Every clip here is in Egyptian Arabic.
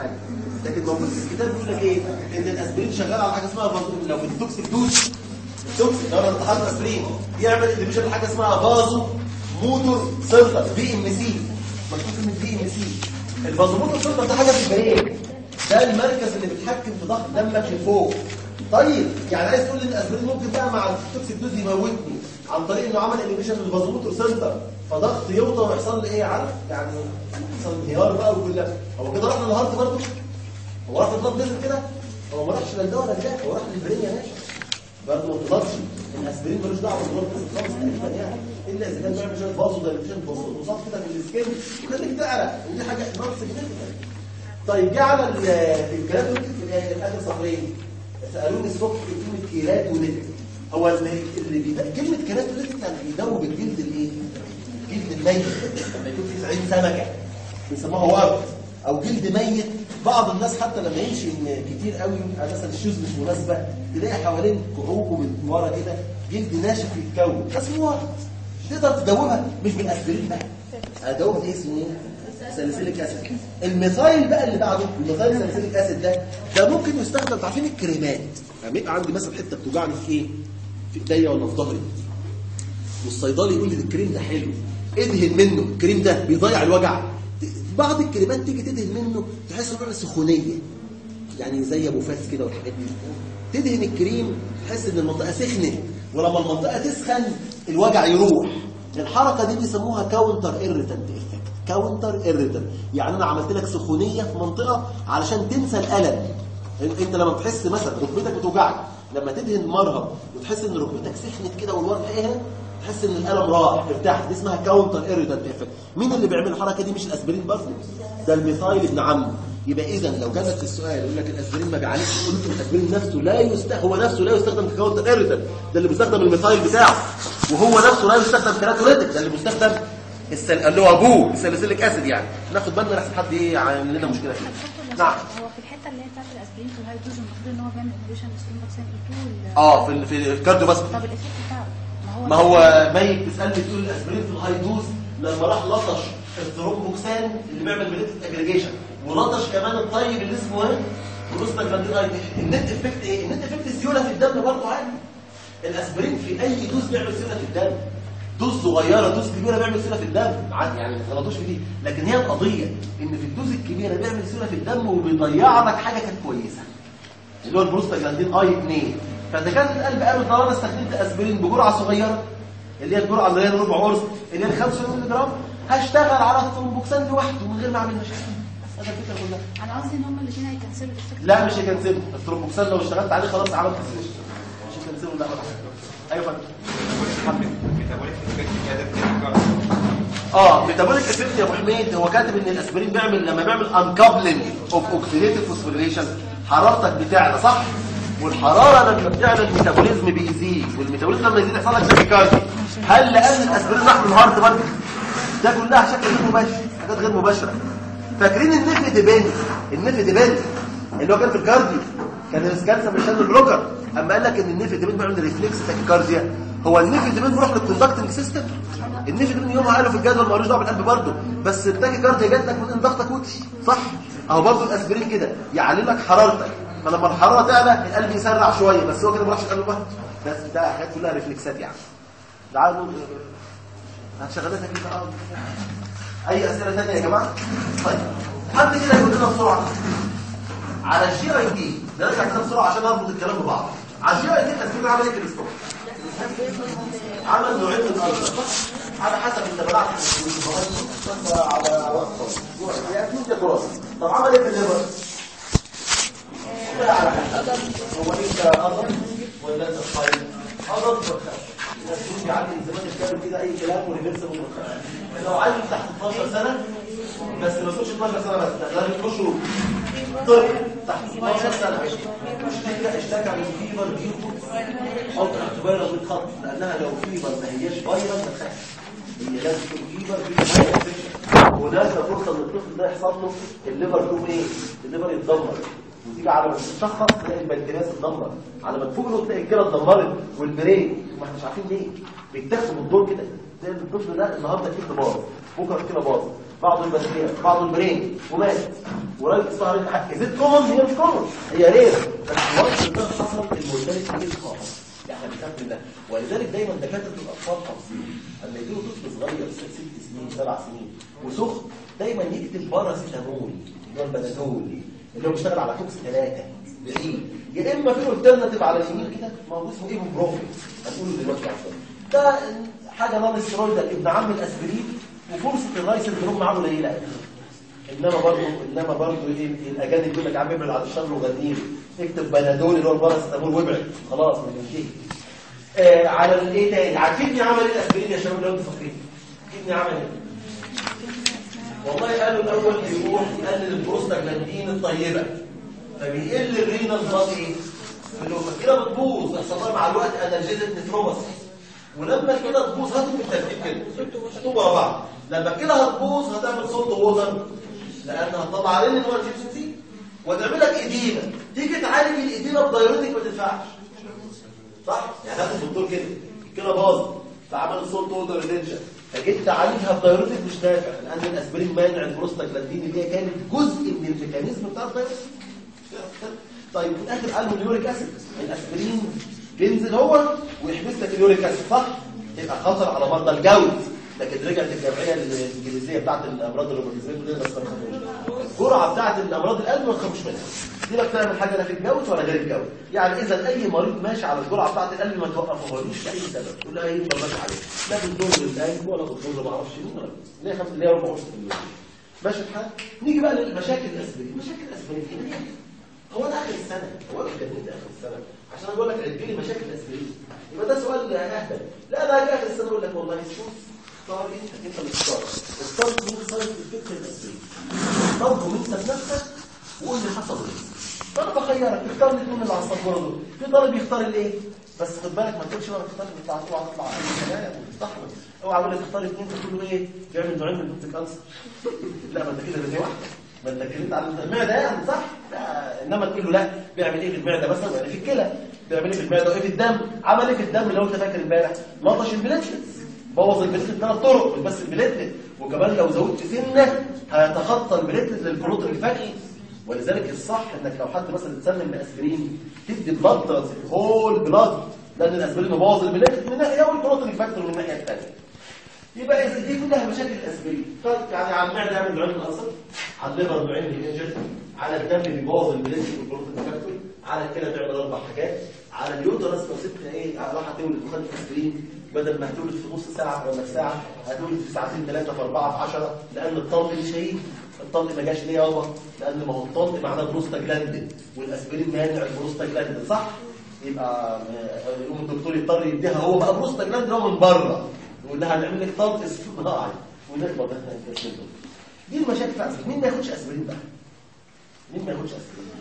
حاجه لكن موجود في الكتاب بيقول لك ايه ان الاسبرين شغال على حاجه اسمها بازو لو في التوكسيك دوز التوكسيك لو انا امتحنت اسبرين يعمل انهبيشن لحاجه اسمها بازو موتور سنتر بي ام سي مكتوب من بي ام سي البازو موتور سنتر ده حاجه في البرين ده المركز اللي بيتحكم في ضغط دمك لفوق طيب يعني عايز تقول لي ان الاسبرين ممكن بقى مع التوكسيك دوز يموتني عن طريق انه عمل انهبيشن للبازوموتور سنتر فضغط يوطى ويحصل لي ايه عارف يعني يحصل انهيار بقى وكلها هو كده راح للهارت برضه هو راح للبلاد فيزل كده هو ما راحش للدواء ولا ده هو راح للبرين يا باشا برضه ما تقدرش الاسبرين ملوش دعوه بالبلاد فيزل خالص تقريبا يعني الا اذا كان بيعمل شويه بازو دايليشن بسيط كده في السكين وخليك تعرق ودي حاجه نون سيجنيفيكانت طيب جه على ال- في الكلام اللي في الاخر اخر صفرين سالوني الصبح كلمه كيرات وليتك هو اللي اللي بيد... كلمه كيرات وليتك يعني بيدوب الجلد الايه؟ الجلد الميت لما يكون في 90 سمكه بيسموها ورد او جلد ميت بعض الناس حتى لما يمشي إن كتير قوي يعني مثلا الشوز مش مناسبه تلاقي حوالين كعوبه من ورا كده جلد ناشف يتكون ده اسمه ورد تقدر تدوبها مش بالاسبرين بقى ادوبها بايه اسمه ايه؟ ساليسيليك اسيد الميثايل بقى اللي بعده الميثايل ساليسيليك اسيد ده ده ممكن يستخدم انتوا عارفين الكريمات لما يبقى عندي مثلا حته بتوجعني في ايه في ايديا ولا في ظهري والصيدلي يقول لي الكريم ده حلو ادهن منه الكريم ده بيضيع الوجع بعض الكريمات تيجي تدهن منه تحس انه بيعمل سخونيه يعني زي ابو فاس كده والحاجات دي تدهن الكريم تحس ان المنطقه سخنت ولما المنطقه تسخن الوجع يروح الحركه دي بيسموها كاونتر ايريتنت افكت كاونتر ايريتنت يعني انا عملت لك سخونيه في منطقه علشان تنسى الالم انت لما بتحس مثلا ركبتك بتوجعك لما تدهن مرهم وتحس ان ركبتك سخنت كده والورق ايه تحس ان الالم راح ارتاح دي اسمها كاونتر ايريتنت افكت مين اللي بيعمل الحركه دي مش الاسبرين برضه ده الميثايل ابن عمه يبقى اذا لو جالك في السؤال يقول لك الاسبرين ما بيعالجش قلت الاسبرين نفسه لا يست هو نفسه لا يستخدم ككاونتر ايريتنت ده اللي بيستخدم الميثايل بتاعه وهو نفسه لا يستخدم كراتوليتك ده اللي بيستخدم السل... اللي هو ابوه الساليسيليك اسيد يعني ناخد بالنا لحسن حد ايه عامل لنا مشكله فيه نعم هو في الحته اللي هي بتاعت الاسبرين في الهاي دوز المفروض ان هو بيعمل انهبيشن للسلومبكسين اي 2 اه في ال- في الكارديو بس طب الايفكت بتاعه ما هو ميت بتسالني تقول الاسبرين في الهاي دوز لما راح لطش الثرومبوكسان اللي بيعمل بليتد اجريجيشن ولطش كمان الطيب اللي اسمه ايه بروستاجلاندين اي النت افكت ايه النت افكت سيوله في الدم برضه عادي الاسبرين في اي دوز بيعمل سيوله في الدم دوز صغيره دوز كبيره بيعمل سيوله في الدم عادي يعني ما تغلطوش في دي لكن هي القضيه ان في الدوز الكبيره بيعمل سيوله في الدم وبيضيع لك حاجه كانت كويسه اللي هو البروستاجلاندين اي 2 فاذا كان القلب قال طالما استخدمت اسبرين بجرعه صغيره اللي هي الجرعه اللي هي ربع قرص اللي هي 5 مللي جرام هشتغل على الثرومبوكسان لوحده من غير ما اعمل مشاكل هذا الفكره كلها انا قصدي ان هما الاثنين هيكنسلوا الايفكت لا مش هيكنسله الثرومبوكسان لو اشتغلت عليه خلاص عملت كنسلش مش هيكنسله لا ولا حاجه ايوه فندم اه ميتابوليك افكت يا ابو حميد هو كاتب ان الاسبرين بيعمل لما بيعمل انكابلنج اوف اوكسيديتيف فوسفوريليشن حرارتك بتعلى صح والحراره لما بتعلى الميتابوليزم بيزيد والميتابوليزم لما يزيد يحصل لك تاكيكاردي هل لان الاسبرين راح للهارت برضه ده كلها شكل غير مباشر حاجات غير مباشره فاكرين النفي ديبند النفي ديبند اللي هو كان في الكارديو كان السكانسر مش البلوكر اما قال لك ان النفي ديبند بيعمل ريفلكس تاكيكارديا هو النفي ديبند بيروح للكوندكتنج سيستم النفي ديبند يوم قالوا في الجدول مالوش دعوه بالقلب برضه بس التاكيكارديا جات لك من ان ضغطك وطي صح اهو برضه الاسبرين كده يعلي لك حرارتك فلما الحراره تعلى القلب يسرع شويه بس هو كده ما راحش القلب برضه بس ده حاجات كلها ريفلكسات يعني تعالوا هتشغلتها كده اه اي اسئله ثانيه يا جماعه طيب حد كده يقول لنا بسرعه على الجي اي دي نرجع كده بسرعه عشان نربط الكلام ببعض على الجي اي دي التسجيل عمل ايه في الاستوك عمل نوعين من الارض على حسب انت بلعت على وقت يعني انت كراسه طب عمل ايه في الليفر لا على حسب هو انت قضب ولا انت صايم قضب وخف الناس يعدي زمان الكلام كده اي كلام وريفرس ومخف لو عايز تحت 12 سنه بس ما تقولش 12 سنه بس ده لازم تخشوا طفل تحت 12 سنه اشتكى اشتكى من فيبر جيبو حط اعتبارها بالخط لانها لو فيبر ما هياش فيروس ما تخافش هي لازم تكون فيبر جيبو هناك فرصه ان الطفل ده يحصل له الليفر يكون ايه؟ الليفر يتدمر وتيجي على ما تشخص تلاقي البنكرياس اتدمر على ما تفوق له تلاقي الكلى اتدمرت والبرين ما احنا مش عارفين ليه بيتاخدوا من دول كده تلاقي الطفل ده النهارده كده باظ بكره كده باظ بعض البكتيريا بعض البرين ومات وراجل ظهرت حق زيت كومن هي مش كومن هي رير بس وانس ده حصل المورتاليتي كتير خالص احنا بنخاف من ده ولذلك دايما دكاتره الاطفال حافظين لما يجيله طفل صغير ست ست سنين سبع سنين وسخن دايما يكتب باراسيتامول اللي هو البنادول اللي هو بيشتغل على توكس ثلاثه بعيد يا اما في الترناتيف على اليمين كده موجود اسمه ايبوبروفين هنقوله دلوقتي عشان ده حاجه نون ستيرويدال ابن عم الاسبرين وفرصه الرايس سندروم معاه قليله انما برضه انما برضه ايه الاجانب يقول لك يا عم ابعد عن الشر وغنيه اكتب بنادول اللي هو الباراسيتامول وابعد خلاص بننتهي آه على الايه تاني عارفين عمل ايه الاسبرين يا شباب لو انتوا فاكرين كيدني عمل ايه والله قالوا الاول بيروح يقلل البروستاجلاندين الطيبه فبيقل الرينال بلاد ايه اللي هو كده بتبوظ يحصل لها مع الوقت انرجيزك نفرومس ولما كده تبوظ هاتوا بالترتيب كده شطوا ورا بعض لما كده هتبوظ هتعمل صوت ووتر لان هتطلع علينا ان هو الجيبسين وتعمل لك اديمه تيجي تعالج الاديمه بدايرتك ما تنفعش صح يعني هاخد الدكتور كده كده باظ فعمل صوت ووتر ريتنشن فجيت تعالجها بدايرتك مش نافع لان الاسبرين مانع البروستاجلاندين اللي هي كانت جزء من الميكانيزم بتاع الدايرتك طيب في الاخر قالوا اليوريك اسيد الاسبرين بينزل هو ويحبس لك اليوريك اسيد صح يبقى خطر على مرضى الجوز لكن رجعت الجمعيه الانجليزيه بتاعت الامراض الروماتيزميه دي بس ما تخافوش الجرعه بتاعت الامراض القلب ما تخافوش منها دي لا بتعمل حاجه لا في الجوز ولا غير الجوز يعني اذا اي مريض ماشي على الجرعه بتاعت القلب ما توقفهالوش لاي سبب تقول لها ايه ما ماشي عليه لا بتضر القلب ولا بتضر ما اعرفش مين ولا اللي هي 5 اللي هي 4 ماشي الحال نيجي بقى للمشاكل الاسبرين مشاكل الاسبرين ايه هو ده اخر السنه هو انا كلمت اخر السنه عشان اقول لك عد لي مشاكل الاسبرين يبقى ده سؤال اهبل لا انا هاجي اخر السنه اقول لك والله شوف اختار انت انت اللي تختار اختار مين سايد الفكر الاسبرين اختاره من نفسك وقول لي حصل ايه فانا بخيرك تختار لي الاثنين اللي على السبوره دول في طالب يختار الايه بس خد بالك ما تقولش بقى تختار اللي بتاع طلع تطلع كلام وتستحمل اوعى اقول لك اختار اثنين تقول له ايه بيعمل نوعين من البوت كانسر لا ما انت كده بدي واحده ما انت اتكلمت عن المعده يعني صح لا انما تقول له لا بيعمل ايه في المعده مثلا يعني في الكلى بيعمل ايه في المعده وايه في الدم عمل ايه في الدم لو انت فاكر امبارح لطش البليتلتس بوظ البليتلت ثلاث طرق مش بس البليتلت وكمان لو زودت سنه هيتخطى البليتلت للبروتين الفكي ولذلك الصح انك لو حد مثلا اتسمم باسبرين تدي بلاد هول بلاد لان الاسبرين مبوظ البليتلت من ناحيه والبروتين الفاكتور من الناحيه الثانيه يبقى إذا دي كلها مشاكل الاسبرين طيب يعني على المعده يعمل نوعين من الألسر على الليفر نوعين من الانجل على الدم بيبوظ البليتلت والبروتين فاكتور على الكلى تعمل اربع حاجات على اليوترس لو سبت ايه راح تولد وخدت اسبرين بدل ما هتولد في نص ساعه ولا في ساعه هتولد في ساعتين ثلاثه في اربعه في 10 لان الطلق مش هيجي الطلق ما جاش ليه يابا لان ما هو الطلق معناه بروستاجلاندين والاسبرين مانع البروستاجلاندين صح يبقى يقوم الدكتور يضطر يديها هو بقى بروستاجلاندين هو من بره يقول لها هنعمل لك طلق اصطناعي ونقبض احنا الاسبرين دي المشاكل في اسبرين مين ما ياخدش اسبرين بقى مين ما ياخدش اسبرين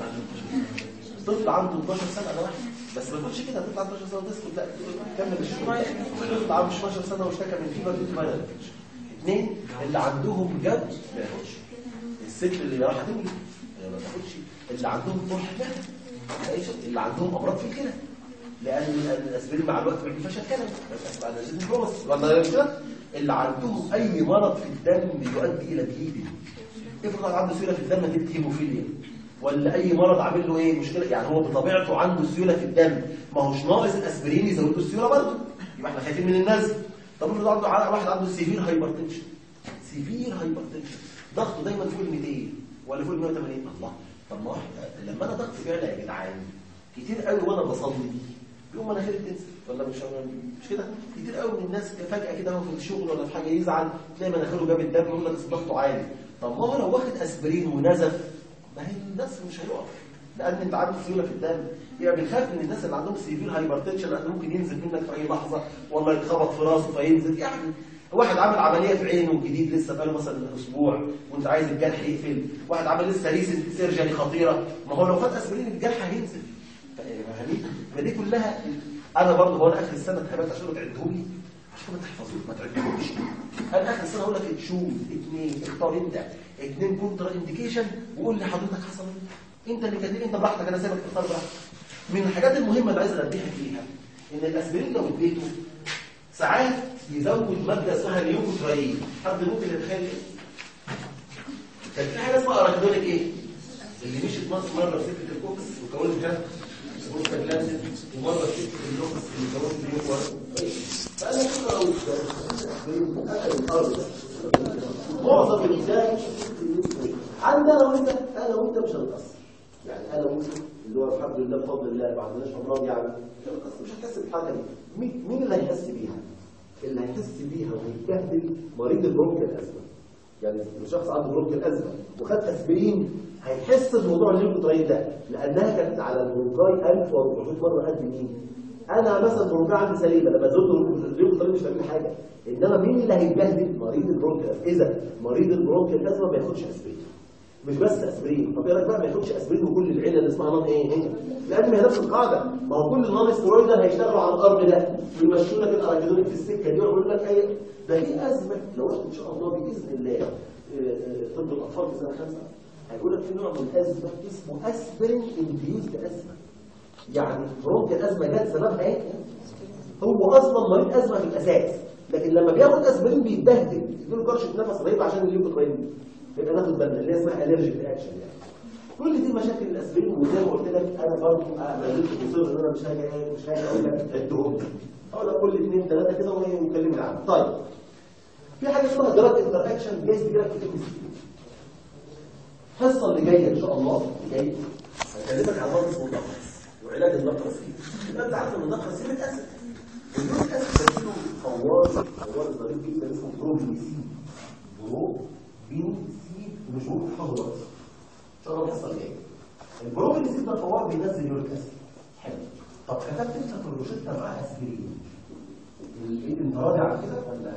طفل عنده 12 سنه ده واحد بس ما تقولش كده طفل عنده 12 سنه وتسكت لا كمل الشغل طفل عنده 12 سنه واشتكى من فيبر دي ما ياخدش اثنين اللي عندهم جد ما ياخدش الست اللي راح تولد ما تاخدش اللي عندهم طرح معده اللي عندهم امراض في الكلى لان الاسبرين مع الوقت بيجي فشل كلى بس بعد الجسم برومس ولا كده اللي عندهم اي مرض في الدم يؤدي الى بليدنج افرض عنده سيوله في الدم دي هيموفيليا ولا اي مرض عامل له ايه مشكله يعني هو بطبيعته عنده سيوله في الدم ما هوش ناقص الاسبرين يزود له السيوله برضه يبقى احنا خايفين من النزل طب افرض عنده واحد عنده سيفير هايبرتنشن سيفير هايبرتنشن ضغطه دايما فوق ال 200 ولا فوق ال 180 الله طب ما واحد لما انا ضغطي بيعلى يا جدعان كتير قوي وانا بصلي يوم مناخيري بتنزل ولا مش مش كده كتير قوي من الناس فجاه كده هو في الشغل ولا في حاجه يزعل تلاقي مناخيره جاب الدم يقول لك ضغطه عالي طب ما هو لو واخد اسبرين ونزف ما هي الناس مش هيقف لان انت عندك سيوله في الدم يبقى بنخاف من الناس اللي عندهم سيفير هايبرتنشن لانه ممكن ينزل منك في اي لحظه والله يتخبط في راسه فينزل يعني واحد عامل عمليه في عينه جديد لسه بقاله مثلا اسبوع وانت عايز الجرح يقفل واحد عامل لسه ريسنت سيرجري خطيره ما هو لو خد اسبرين الجرح هينزل فاهمين فدي كلها انا برضه هو انا اخر السنه اتهبت عشان تعدهم لي عشان ما تحفظوش ما تعدهمش انا اخر السنه اقول لك تشوف اثنين اختار انت اثنين كونترا انديكيشن وقول لي حضرتك حصل ايه انت اللي كاتب انت براحتك انا سايبك تختار براحتك من الحاجات المهمه اللي عايز انبهك فيها ان الاسبرين لو اديته ساعات يزود ماده اسمها نيوكوتراين حد ممكن يتخيل ايه كان في حاجه اسمها اراكنونيك ايه اللي مشيت مصر مره في سكه الكوكس وكونت كام بروستاجلاندين ومره في سكه اللوكس اللي كونت نيوكور فانا كده لو اكل الارض معظم الانسان عندنا انا وانت انا وانت مش هنتاثر يعني انا وانت اللي هو الحمد لله بفضل الله ما عندناش امراض يعني مش هنتاثر مش هتحس بالحاجه دي مين مين اللي هيحس بيها؟ اللي هيحس بيها ويتبهدل مريض البرونكيال الازمه يعني لو شخص عنده برونكيال ازمه وخد اسبرين هيحس بموضوع الليوكوتراين ده لانها كانت على البرونكاي 1400 مره قد مين؟ انا مثلا برونكاي عندي سليمه لما زودت الليوكوتراين مش هعمل حاجه انما مين اللي هيتبهدل؟ مريض البرونكيال اذا مريض البرونكيال الازمه ما ياخدش اسبرين مش بس اسبرين طب ايه رايك بقى ما ياخدش اسبرين وكل العيله اللي اسمها نون ايه هي لان ما هي نفس القاعده ما هو كل النون ستيرويدال هيشتغلوا على الارض ده ويمشوا لك الاراكيدونيك في السكه دي ويقول لك اي ده في ازمه لو احنا ان شاء الله باذن الله آه، آه، طب الاطفال في سنه خمسه هيقول لك في نوع من الازمه اسمه اسبرين انديوزد ازمه يعني برونك الازمه جت سببها ايه؟ هو اصلا مريض ازمه في الاساس لكن لما بياخد اسبرين بيتبهدل يجيله كرشه نفس رهيب عشان الليوكوتراين يبقى ناخد بالنا اللي هي اسمها الرجيك رياكشن يعني كل دي مشاكل الاسبرين وزي ما قلت لك انا برضه ما زلت مصر ان انا مش هاجي ايه مش هاجي اقول لك ادهم لي اقول لك كل اثنين ثلاثه كده ونكلمنا عنه طيب في حاجه اسمها دراج انتر اكشن جايز تجي لك في الام الحصه اللي جايه ان شاء الله اللي جايه هكلمك عن مرض اسمه النقرس وعلاج النقرس فيه يبقى انت عارف ان النقرس فيه متاسف النقرس اسيد ده له فوار فوار ظريف جدا اسمه بروبينيسين بروبينيسين ومش ممكن تحفظه دلوقتي ان شاء الله الحصه اللي جايه البروبينيسين ده فوار بينزل يوريك اسيد حلو طب كتبت انت في الروشته معاه اسبرين الايد انت راضي على كده ولا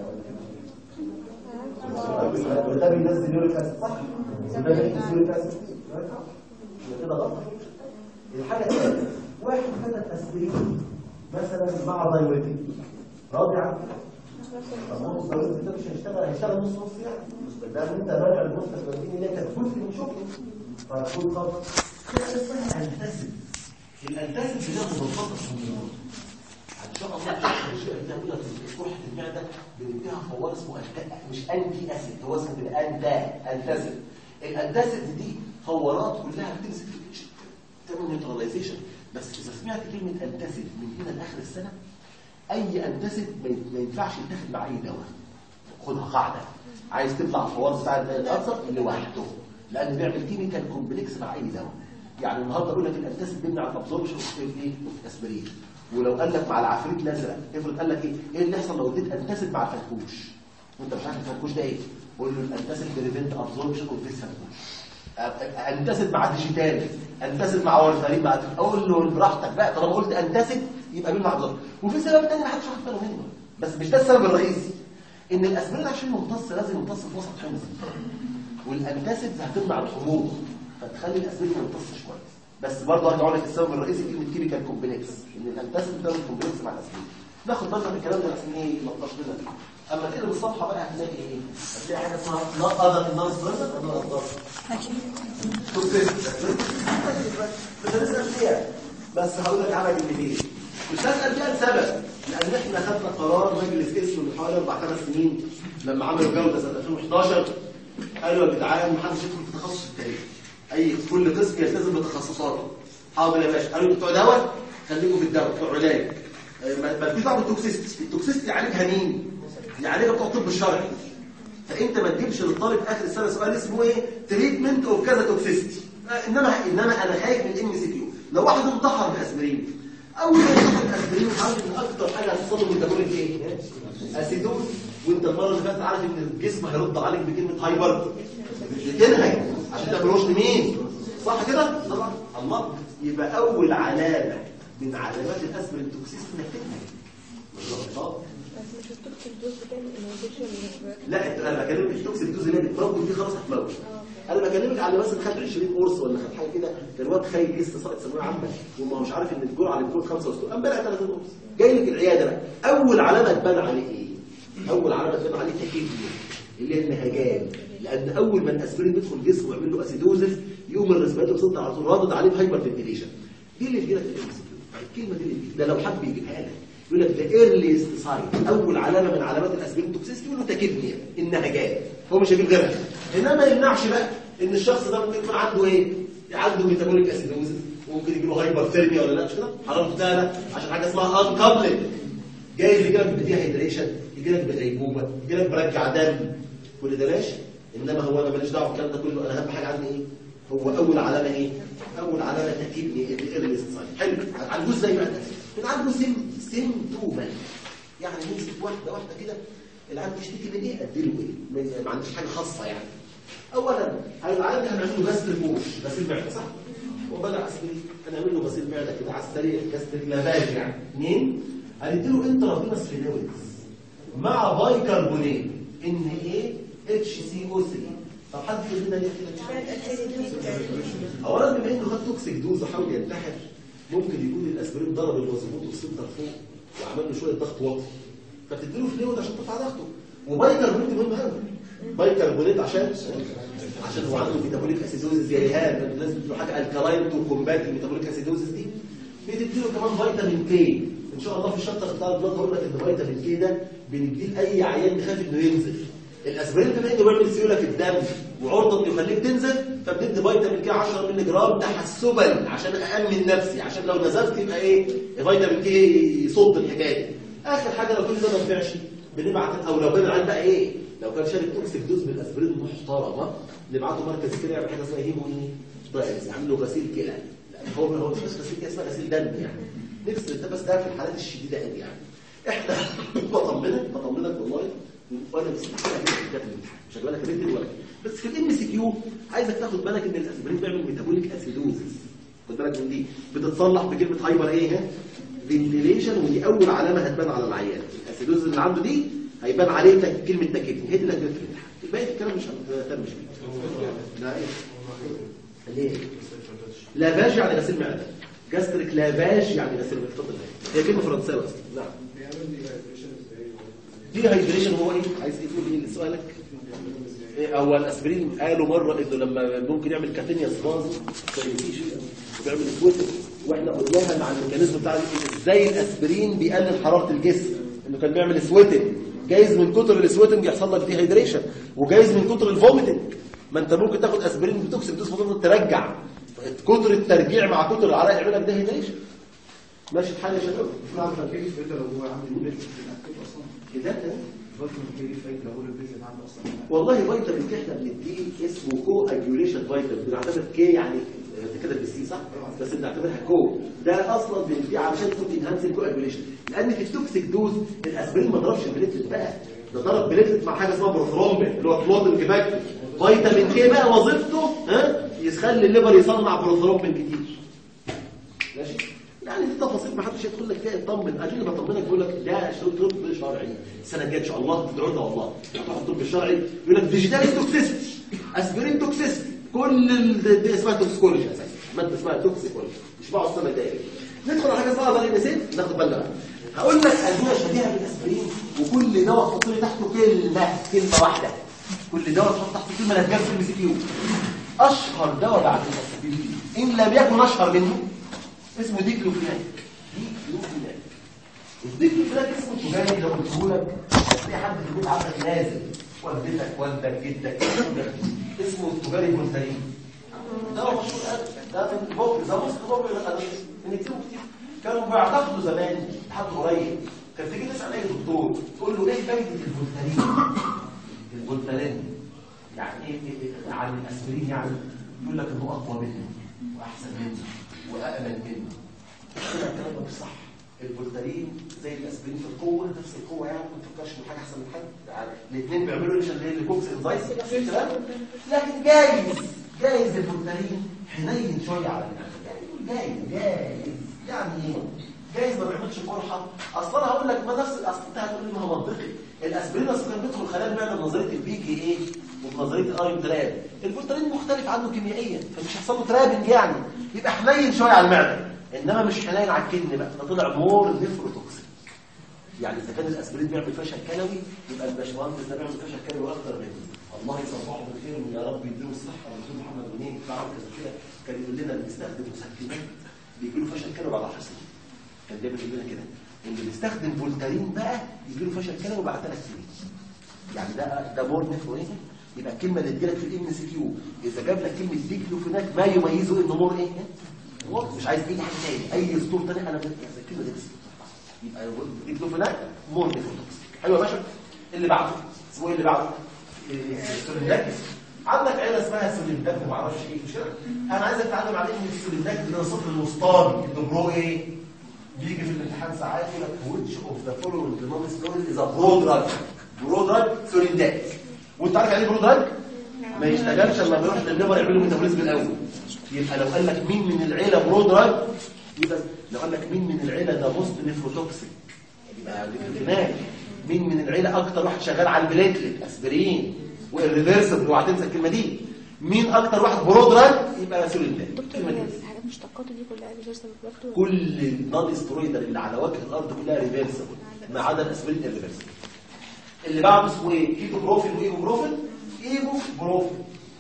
ولا ده بينزل يوريك اسيد صح؟ يبقى ده بينزل يوريك اسيد يبقى كده غلط الحاجه الثانيه واحد كتب اسبرين مثلا مع دايوريتيك راضي عن كده طب ما هو الدايوريتيك ده مش هيشتغل هيشتغل نص نص يعني ده انت راجع المستشفى دي اللي كانت جزء من شغله فهتكون خطر في حاجه اسمها انتسب الانتسب بناخد الخطر في النور ان شاء الله الشيء اللي بنقول لك في قرحه المعده بنديها فوار اسمه أنت- مش انتي اسيد هو اسمه الانتا انتاسيد الانتاسيد دي فورات كلها بتمسك في تعمل نيوتراليزيشن بس اذا سمعت كلمه انتاسيد من هنا لاخر السنه اي انتاسيد ما ي- ما ينفعش يتاخد مع اي دواء خدها قاعده عايز تطلع الفوار بتاع الألسر لوحده لان بيعمل كيميكال كومبلكس مع اي دواء يعني النهارده اقول لك الانتاسيد بيمنع الابزوربشن اوف ايه اسبرين ولو قال لك مع العفريت الازرق افرض قال لك ايه ايه اللي يحصل لو اديت انتاسيد مع الفنكوش وانت مش عارف الفنكوش ده ايه قول له الانتاسيد بريفنت ابزوربشن اوف ذيس فنكوش انتسد مع ديجيتال انتسد مع وارفرين مع اقول له براحتك بقى طالما قلت انتسد يبقى بيمنع بالظبط وفي سبب تاني ما حدش واخد باله منه بس مش ده السبب الرئيسي ان الاسبرين عشان يمتص لازم يمتص في وسط حمضي والانتسد هتمنع الحموضه فتخلي الاسبرين ما يمتصش كويس بس برضه هرجع لك السبب الرئيسي كلمه كيميكال كومبلكس ان الانتسد بتعمل كومبلكس مع الاسبرين ناخد بالنا من الكلام ده عشان ايه يلطش لنا اما كده بالصفحه بقى هتلاقي ايه هتلاقي حاجه اسمها لا اذر الناس برنر ولا اذر مش هنسأل فيها بس هقول لك عمل اللي مش هسأل فيها لسبب لأن احنا خدنا قرار مجلس اسمه من حوالي أربع خمس سنين لما عملوا جودة سنة 2011 قالوا يا جدعان ما حدش يدخل في تخصص التاريخ أي كل قسم يلتزم بتخصصاته حاضر يا باشا قالوا بتوع دواء خليكم في الدواء بتوع علاج آه، ما ما فيش دعوه بالتوكسيستي التوكسيستي يعالجها مين؟ يعالجها بتوع الطب الشرعي فانت ما تجيبش للطالب اخر السنه سؤال اسمه ايه تريتمنت اوف كذا توكسيستي انما انما انا خايف من الام سي كيو لو واحد انتحر باسبرين اول ما ياخد اسبرين عارف ان اكتر حاجه هتصاب له ميتابوليك ايه اسيدوز وانت المره اللي فاتت عارف ان الجسم هيرد عليك بكلمه هايبر بتنهج عشان تعمل رشد مين صح كده طبعا الله يبقى اول علامه من علامات الاسبرين توكسيستي انك تنهج بالظبط بس مش التوكسيك دوز بتعمل انهبيشن لا انت انا بكلمك التوكسيك دوز اللي بتموت دي خلاص هتموت انا بكلمك على مثلا خد 20 قرص ولا خد حاجه كده كان الواد خايف لسه ساقط ثانويه عامه وما هوش عارف ان الجرعه اللي بتكون 65 قام بلع 30 قرص جاي لك العياده بقى اول علامه تبان عليه ايه؟ اول علامه تبان عليه تكيفيه اللي هي النهجان لان اول ما الاسبرين بيدخل جسمه ويعمل له اسيدوزس يقوم الرسبات سنتر على طول رادد عليه بهايبر فنتيليشن دي اللي تجيلك في الام الكلمه دي اللي تجيلك. ده لو حد بيجيبها لك يقول لك ده ايرليست ساين اول علامه من علامات الاسبرين توكسيستي يقول له تكيفنيا النهجان هو مش هيجيب غيرها انما ما يمنعش بقى ان الشخص ده ممكن يكون عنده ايه عنده ميتابوليك اسيدوزس ممكن يجي له هايبرثيرميا ولا لا مش كده حرام ده لا عشان حاجه اسمها انكابلد جايز يجي لك بديهايدريشن يجي لك بغيبوبه يجي لك برجع دم كل ده ماشي انما هو انا ماليش دعوه بالكلام ده كله انا اهم حاجه عندي ايه هو اول علامه ايه اول علامه تاكيد لي الايرليست ساين حلو هنعالجوه ازاي بقى بنعالجه سم سيمتوما يعني نمسك واحده واحده كده العيان بيشتكي من ايه اديله ايه ما- ما عنديش حاجه خاصه يعني اولا هيبقى عندي هنعمل له غسل الموش غسيل معده صح وبدا اسبرين هنعمل له غسيل معده كده على السريع غسل لافاج يعني اثنين هنديله انترافينوس فينويدز مع بايكربونات ان ايه اتش سي او 3 طب حد يقول لنا ليه كده اولا بما انه خد توكسيك دوز وحاول ينتحر ممكن يكون الاسبرين ضرب الوظيفات والسنتر فوق وعمل له شويه ضغط واطي فبتديله فلويد عشان ترفع ضغطه وبايكربونات مهم قوي بايكربونات عشان عشان هو عنده ميتابوليك اسيدوزيس زي ايهاب لازم تديله حاجه الكالاين تو كومبات الميتابوليك اسيدوزيس دي بتديله كمان فيتامين كي ان شاء الله في الشابتر بتاع البلاد هقول لك ان فيتامين كي ده بنديه لاي عيان خايف انه ينزل الاسبرين بما انه بيعمل سيوله في الدم وعرضه انه يخليك تنزل فبندي فيتامين كي 10 مللي جرام تحسبا عشان امن نفسي عشان لو نزلت يبقى ايه فيتامين كي يصد الحكايه اخر حاجه لو كل ده ما نفعش بنبعت او لو كان العيان بقى ايه لو كان شارك توكسيك دوز من الاسبرين محترمه نبعته مركز كده يعمل حاجه اسمها هيمو ايه دايلز يعمل له غسيل كلى لا هو هو مش بس غسيل كلى اسمها غسيل دم يعني نفس ده بس ده في الحالات الشديده قوي يعني احنا بطمنك بطمنك والله وانا مستحيل اجيب لك الامتحان مش هجيب لك ريتد ولا بس في الام سي كيو عايزك تاخد بالك ان الاسبرين بيعمل ميتابوليك اسيدوزس خد بالك من دي بتتصلح بكلمه هايبر ايه ها فنتيليشن ودي اول علامه هتبان على العيان الاسيدوزس اللي عنده دي هيبان عليه تك- كلمه تكيف هي دي اللي هتبان في الامتحان الباقي الكلام مش هنهتمش بيه لا ايه ليه لافاج يعني غسيل معده جاستريك لافاج يعني غسيل معده اتفضل هي كلمه فرنساوي اصلا نعم دي هايدريشن هو ايه عايز ايه تقول ايه سؤالك إيه هو الاسبرين قالوا مره انه لما ممكن يعمل كاتينيا سبازم وبيعمل سويتر واحنا قلناها مع الميكانيزم بتاع ازاي الاسبرين بيقلل حراره الجسم انه كان بيعمل سويتنج جايز من كتر السويتنج يحصل لك دي هايدريشن وجايز من كتر الفوميتنج ما انت ممكن تاخد اسبرين بتوكسيك دوز فتفضل ترجع كتر الترجيع مع كتر العرق يعمل لك دي هايدريشن ماشي الحال يا شباب نعم فاكر فايدة لو هو عنده البيت بيأكد أصلا كده كده فاكر فاكر فايدة لو هو البيت عنده أصلا والله فيتامين كي احنا بنديه اسمه كو اجيوليشن فيتامين بنعتبر كي يعني انت كده بالسي صح بس بنعتبرها كو ده اصلا بنديه علشان تكون انهانس الكو اجيوليشن لان في التوكسيك دوز الاسبرين ما ضربش بليتلت بقى ده ضرب بليتلت مع حاجه اسمها بروثرومبين اللي هو كلوتنج فاكتور فيتامين كي بقى وظيفته ها يخلي الليفر يصنع بروثرومبين كتير ماشي يعني دي تفاصيل ما حدش يدخل لك فيها يطمن اجي بطمنك بيقول لك ده شغل طب شرعي السنه الجايه ان شاء الله تدعوا لنا والله هتروح الطب الشرعي يقول لك ديجيتال توكسيستي اسبرين توكسيستي كل ال- دي اسمها توكسيكولوجي اساسا ماده اسمها توكسيكولوجي يشبعوا السنه الجايه ندخل على حاجه اسمها ضريب نسيت ناخد بالنا بقى هقول لك ادويه شبيهه بالاسبرين وكل دواء تحط لي تحته كلمه كلمه واحده كل دواء تحط تحته كلمه لا تجاب في الام سي كيو اشهر دواء بعد الاسبرين ان لم يكن اشهر منه اسمه ديكلوفيناك ديكلوفيناك الديكلوفيناك اسمه تجاري لو قلته لك هتلاقي حد في البيت عندك لازم والدتك والدك جدك أخوك. اسمه التجاري المنتهين ده هو مشهور قوي ده من البوكر ده مصر بوكر لا بنكتبه كتير كانوا بيعتقدوا زمان لحد قريب كان تيجي تسال اي دكتور تقول له ايه فايده الفولتارين الفولتارين يعني ايه إيه- إيه عن الاسبرين يعني يقول لك انه اقوى منه واحسن منه وأأمن منه طلع الكلام ده مش صح الفولتارين زي الاسبرين في القوه نفس القوه يعني ما تفكرش ان حاجه احسن من حد يعني الاثنين بيعملوا ريشن اللي الكوكس انزايس نفس الكلام لكن جايز جايز الفولتارين حنين شويه على النفس يعني جايز جايز يعني ايه جايز ما بيعملش قرحه اصلا انا هقول لك ما نفس الاصل انت هتقول لي ما هو منطقي الاسبرين اصلا كان بيدخل خلايا المعده بنظريه البيكي ايه وبنظريه الايون تراب الفولتارين مختلف عنه كيميائيا فمش هيحصل له ترابنج يعني يبقى حنين شويه على المعده انما مش حنين على الكدن بقى ده طلع مور نيفروتوكسين يعني اذا كان الاسبرين بيعمل فشل كلوي يبقى الباشمهندس ده بيعمل فشل كلوي اكتر منه الله يصبحه بالخير ويا رب يديله الصحه الدكتور محمد منين بعرف كذا كده كان يقول لنا اللي بيستخدم مسكنات بيجي له فشل كلوي بعد 10 سنين كان دايما يقول لنا كده اللي بيستخدم فولتارين بقى يجي له فشل كلوي بعد 3 سنين يعني ده ده مور نيفرو ايه يبقى الكلمه اللي تجيلك في الام سي كيو اذا جاب لك كلمه ديكلوفيناك ما يميزه انه مور ايه مور مش عايز اي حاجه تاني اي اسطور تاني انا بدي الكلمه دي بس يبقى ديكلوفيناك مور نيفروتوكسيك حلو يا باشا اللي بعده اسمه ايه اللي بعده سولينداك عندك عيله اسمها سولينداك ما اعرفش ايه مش كده انا عايزك تتعلم على ان السولينداك ده صفر الوسطاني الدبرو ايه بيجي في الامتحان ساعات يقول لك which of the following non-steroid is a broad drug broad drug سولينداك وانت عارف يعني ايه برود دراج ما يشتغلش الا لما يروح للليفر يعمل له ميتابوليزم الاول يبقى لو قال لك مين من العيله برود دراج يبقى لو قال لك مين من العيله ده موست نيفروتوكسيك يبقى هناك مين من العيله اكتر واحد شغال على البليتلت اسبرين والريفرسبل اوعى تنسى الكلمه دي مين اكتر واحد برود دراج يبقى سولينداك دكتور الكلمه هي دي الحاجات مشتقاته دي كلها ريفرسبل برضه كل النون سترويدال اللي على وجه الارض كلها ريفرسبل ما عدا الاسبرين الريفرسبل اللي بعده اسمه ايه كيتو بروفين وايبو بروفين ايبو بروفين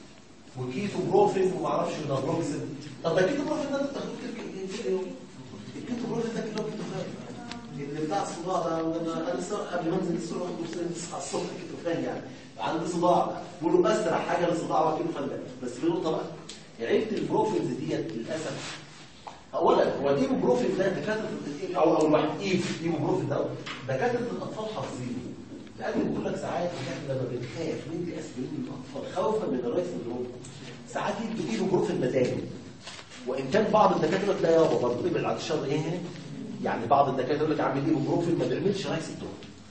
وكيتو بروفين وما اعرفش نابروكسين طب ده كيتو بروفين ده انت بتاخده كده كده يوم الكيتو بروفين ده كيلو كيتو فاهم اللي بتاع الصداع ده انا انا لسه قبل ما انزل الصبح تصحى الصبح كيتو فاهم يعني عندي صداع بقول له اسرع حاجه للصداع هو كيتو فاهم بس في نقطه بقى عيله البروفينز ديت للاسف اولا هو الايبوبروفين ده دكاتره او او الواحد ايف ايبوبروفين ده دكاتره الاطفال حافظينه لان بيقول لك ساعات احنا لما بنخاف ندي اسبرين للاطفال خوفا من الرايس سندروم ساعات يدوا ايبوبروفين مزاجي وان كان بعض الدكاتره لا يابا برضه ابعد عن الشر ايه يعني بعض الدكاتره يقول لك اعمل ايبوبروفين ما بيعملش رايس سندروم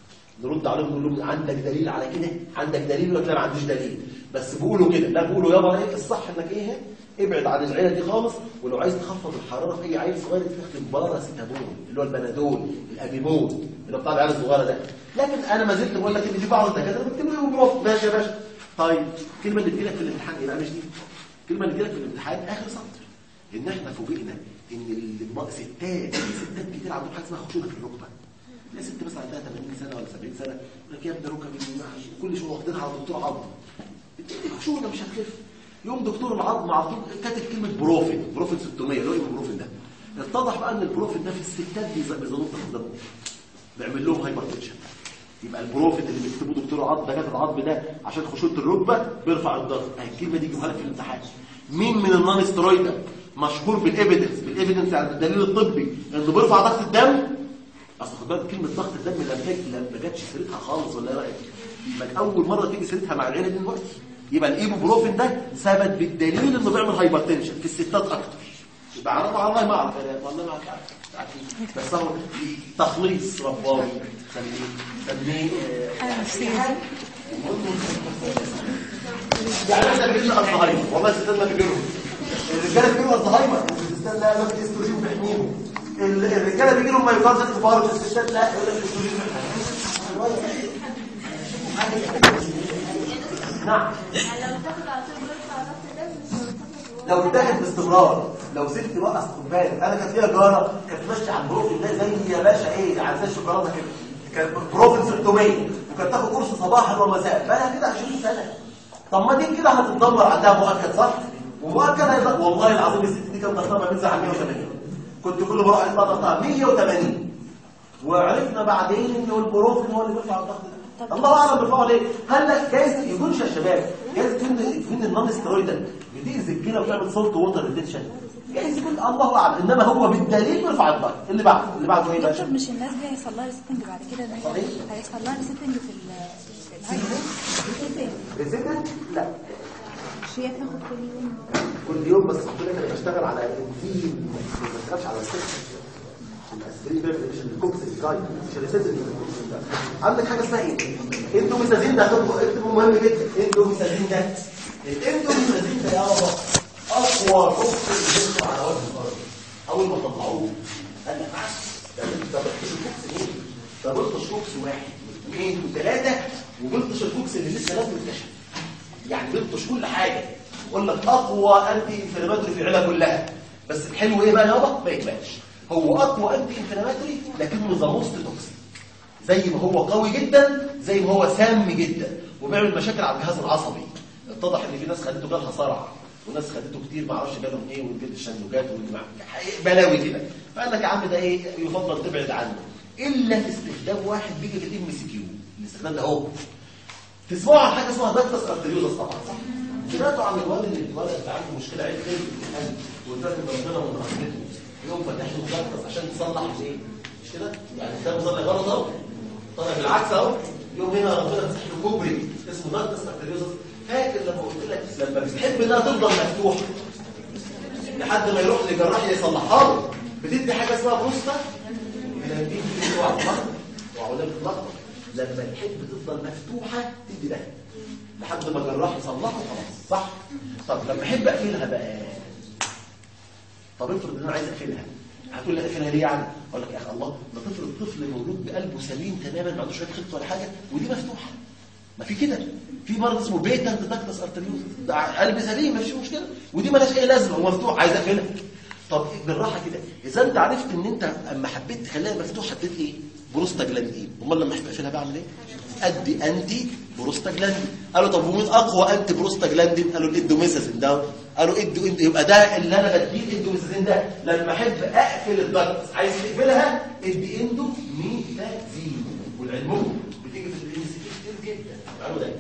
نرد عليهم نقول لهم عندك دليل على كده عندك دليل يقول لك لا ما عنديش دليل بس بيقولوا كده لا بيقولوا يابا ايه الصح انك ايه ابعد عن العيله دي خالص ولو عايز تخفض الحراره في اي عيل صغير تستخدم باراسيتامول اللي هو البنادول الابيمول اللي هو بتاع العيال الصغيره ده لكن انا ما زلت بقول لك ان في بعض الدكاتره بيكتبوا لي بروف ماشي يا باشا طيب الكلمه اللي بتجيلك في الامتحان يبقى مش دي الكلمه اللي بتجيلك في الامتحان اخر سطر ان احنا فوجئنا ان الم- ستات ستات كتير عندهم حاجه اسمها خشونه في الركبه لا ست مثلا عندها 80 سنه ولا 70 سنه يقول لك يا ابني ركبي كل شويه واخدينها على دكتور عظم بتدي خشونه مش هتخف يوم دكتور العظم على طول كاتب كلمه بروفين بروفين 600 اللي هو ايه البروفين ده اتضح بقى ان البروفين ده في الستات بيز- بيزودوا ضغط الدم بيعمل لهم هايبرتنشن يبقى البروفين اللي بيكتبوه دكتور العظم دكاتره العظم ده عشان خشونه الركبه بيرفع الضغط اهي الكلمه دي جيبوها لك في الامتحان مين من النون سترويدال مشهور بالايفيدنس بالايفيدنس يعني الدليل الطبي انه بيرفع ضغط الدم اصل خد بالك كلمه ضغط الدم لما لما جاتش سيرتها خالص ولا ايه رايك يبقى اول مره تيجي سيرتها مع العيله دي دلوقتي يبقى الايبوبروفين ده ثبت بالدليل انه بيعمل هايبرتنشن في الستات اكتر يبقى انا والله ما اعرف أنا والله ما اعرف عارفين. بس هو تخليص رباني سميه سميه آه، حاجه نفسيه يعني احنا بنجيب الزهايمر والله الستات ما بيجيبهم الرجاله بيجيبوا الزهايمر الستات لا يقول لك الاستروجين بيحميهم ال- الرجاله بيجي لهم مايوكاردال انفاركت الستات لا يقول لك الاستروجين بيحميهم نعم لو اتاخد باستمرار لو ست بقى خد بالك انا كانت ليا جاره كانت ماشيه على البروفين ده زي يا باشا ايه على زي الشوكولاته كده كانت بروفين 600 وكانت تاخد قرص صباحا ومساء بقى كده 20 سنه طب ما دي كده هتتدمر عندها مؤكد صح ومؤكد هيبقى والله العظيم الست دي كانت ضغطها بينزل على 180 كنت كل مره عايز ضغطها 180 وعرفنا بعدين ان البروفين هو اللي بيرفع الضغط ده الله اعلم بيرفعه ليه هل لك جايز يكونش يا شباب جايز يكون يكون النون ستيرويدال بتأذي الكلى وتعمل سولت ووتر ريتنشن جايز يكون الله اعلم انما هو بالدليل بيرفع الضغط اللي بعده اللي بعده ايه دكتور باشا مش الناس دي هيحصل لها ريستنج بعد كده ان هيحصل هي إيه؟ هيحصل لها ريستنج في ال- في الهايبر ريستنج ريزيدنت لا مش هي بتاخد كل يوم كل يوم بس خد بالك انا بشتغل على انزيم ما بشتغلش على السكر الاسبرين بيرفكشن الكوكس الجاي مش الريسيدنت عندك حاجه اسمها ايه اندوميسازين ده خد- اكتبه مهم جدا اندوميسازين ده الاندوميسازين ده يا بابا اقوى كوكس بيطلع على وجه الارض اول ما طلعوه قال لك عكس ده انت ما بتحطش الكوكس ليه ده بلطش كوكس واحد واثنين وثلاثه وبلطش الكوكس اللي لسه لازم يكتشف يعني بلطش كل حاجه يقول لك اقوى انتي انفلاماتوري في العيله كلها بس الحلو ايه بقى يابا ما يكملش هو اقوى انتي انفلاماتوري لكنه ذا موست توكسيك زي ما هو قوي جدا زي ما هو سام جدا وبيعمل مشاكل على الجهاز العصبي اتضح ان في ناس خدته جالها صرع وناس خدته كتير ما اعرفش جالهم ايه وجد الشنجات والمع- بلاوي كده فقال لك يا عم ده ايه يفضل تبعد عنه الا استخدام واحد بيجي في الام سي كيو الاستخدام ده اهو تسمعوا عن حاجه اسمها داكتس ارتريوزس طبعا صح سمعتوا عن الواد اللي اتولد عنده مشكله عين خير في القلب وده ربنا من رحمته يوم فتح له داكتس عشان تصلح ايه مش كده يعني ده مصلي غلط اهو طالع بالعكس اهو يوم هنا ربنا فتح له كوبري اسمه داكتس ارتريوزس فاكر لما قلت لك لما بتحب انها تفضل مفتوحه لحد ما يروح لجراح يصلحها له بتدي حاجه اسمها بروستا جلاندين في وعضلات وعضلات بتلخبط لما الحب تفضل مفتوحه تدي ده لحد ما الجراح يصلحه خلاص صح طب لما احب اقفلها بقى طب افرض ان انا عايز اقفلها هتقول لي اقفلها ليه يعني اقول لك يا اخي الله ده طفل طفل مولود بقلبه سليم تماما ما عندوش شويه خط ولا حاجه ودي مفتوحه ما في كده في مرض اسمه بيتا داكتس ارتريوز ده قلب سليم ما فيش مشكله ودي مالهاش اي لازمه هو مفتوح عايز اقفلها طب بالراحه كده اذا انت عرفت ان انت اما حبيت تخليها مفتوحه اديت ايه بروستاجلاندين امال لما احب اقفلها بعمل ايه ادي انتي بروستاجلاندين قالوا طب ومين اقوى انتي بروستاجلاندين قالوا الاندوميسازين ده قالوا ادوا إد- يبقى ده اللي انا بديه الاندوميسازين ده لما احب اقفل الدكتس عايز تقفلها ادي اندوميتازين والعلمكم بتيجي في الام سي كتير جدا قالوا ده